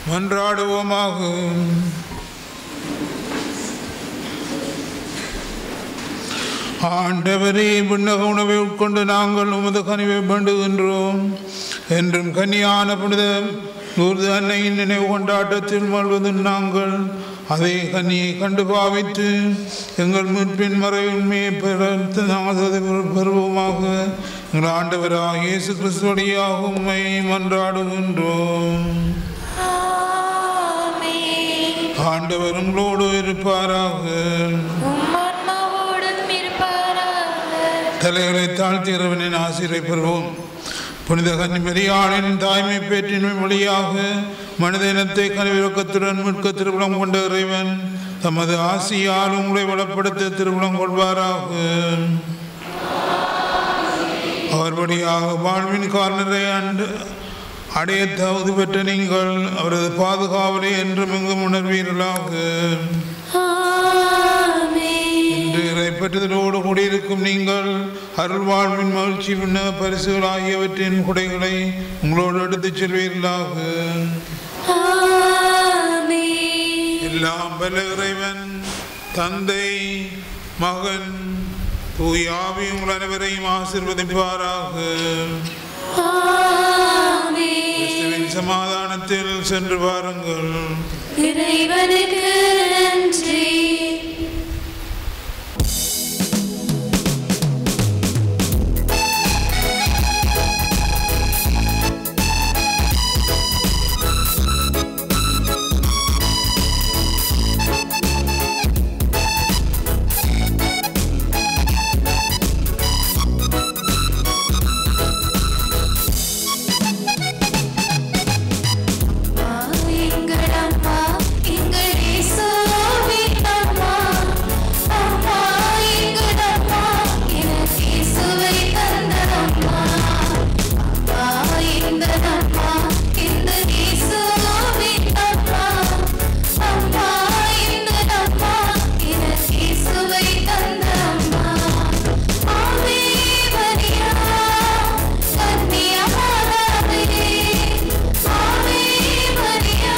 மன்றாடுவோமாக ஆண்டவரே விண்ணக உணவை உட்கொண்டு நாங்கள் உமது கனிவை வேண்டுகின்றோம் என்றும் கனியான புனித நூறு அன்னையின் நினைவு கொண்டாட்டத்தில் வாழ்வது நாங்கள் அதே கனியை கண்டு பாவித்து எங்கள் மீட்பின் மறை உண்மையை பெற நாமதை பெறுவோமாக எங்கள் ஆண்டவராக இயேசு கிறிஸ்துவடியாக உண்மை மன்றாடுகின்றோம் ஆண்டவர் உங்களோடு இருப்பாராக உம்மான்மாவோடும் இருப்பாராக தலைகளை தாழ்த்தி இறைவனின் ஆசிரை பெறுவோம் புனித கன்னிமரியாளின் தாய்மை பேற்றின் வழியாக மனித இனத்தை கனிவிறக்கத்துடன் மீட்க திருவிழம் கொண்ட இறைவன் தமது ஆசியால் உங்களை வளப்படுத்த திருவிழம் கொள்வாராக அவர் வழியாக வாழ்வின் காரணரை அன்று அடைய தகுதி பெற்ற நீங்கள் அவரது பாதுகாவலை என்றும் எங்கும் உணர்வீர்களாக இன்று இறை பெற்றதோடு கூடியிருக்கும் நீங்கள் அருள் வாழ்வின் மகிழ்ச்சி விண்ண பரிசுகள் ஆகியவற்றின் குடைகளை உங்களோடு எடுத்துச் செல்வீர்களாக எல்லாம் வல்ல இறைவன் தந்தை மகன் தூயாவி உங்கள் அனைவரையும் ஆசிர்வதிப்பாராக கிறிஸ்துவின் சமாதானத்தில் சென்று பாருங்கள் இறைவனுக்கு நன்றி எங்கள் அம்மா எங்கள் இயேசுவின் அம்மா அம்மா எங்கள் அம்மா எனக்கு இயேசுவை தந்த அம்மா அம்மா இந்த அம்மா இந்த இயேசுவின் அம்மா அம்மா இந்த அம்மா எனக்கு இயேசுவை தந்த அம்மா ஆவே மரியா கன்னியமானவரே ஆவே மரியா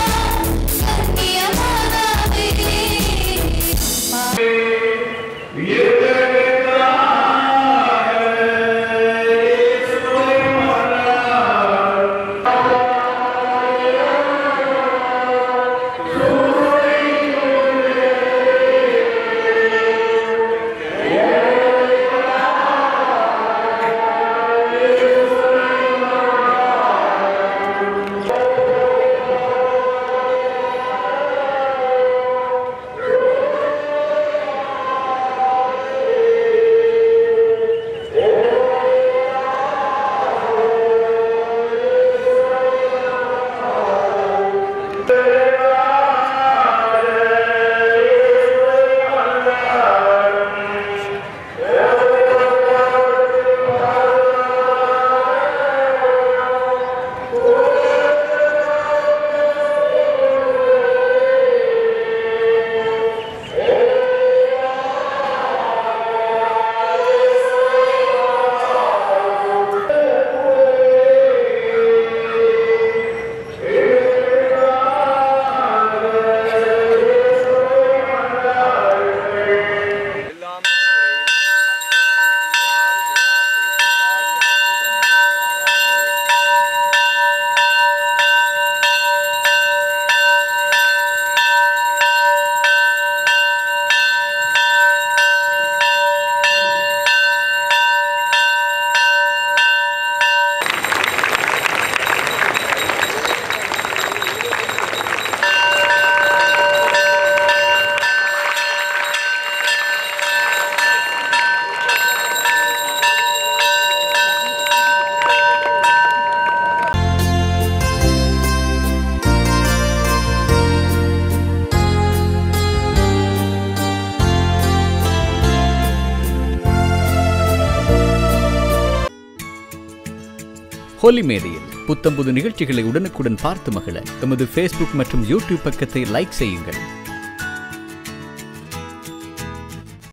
ஹோலி மேடையில் புத்தம்புது நிகழ்ச்சிகளை உடனுக்குடன் பார்த்து மகிழ எமது ஃபேஸ்புக் மற்றும் யூடியூப் பக்கத்தை லைக் செய்யுங்கள்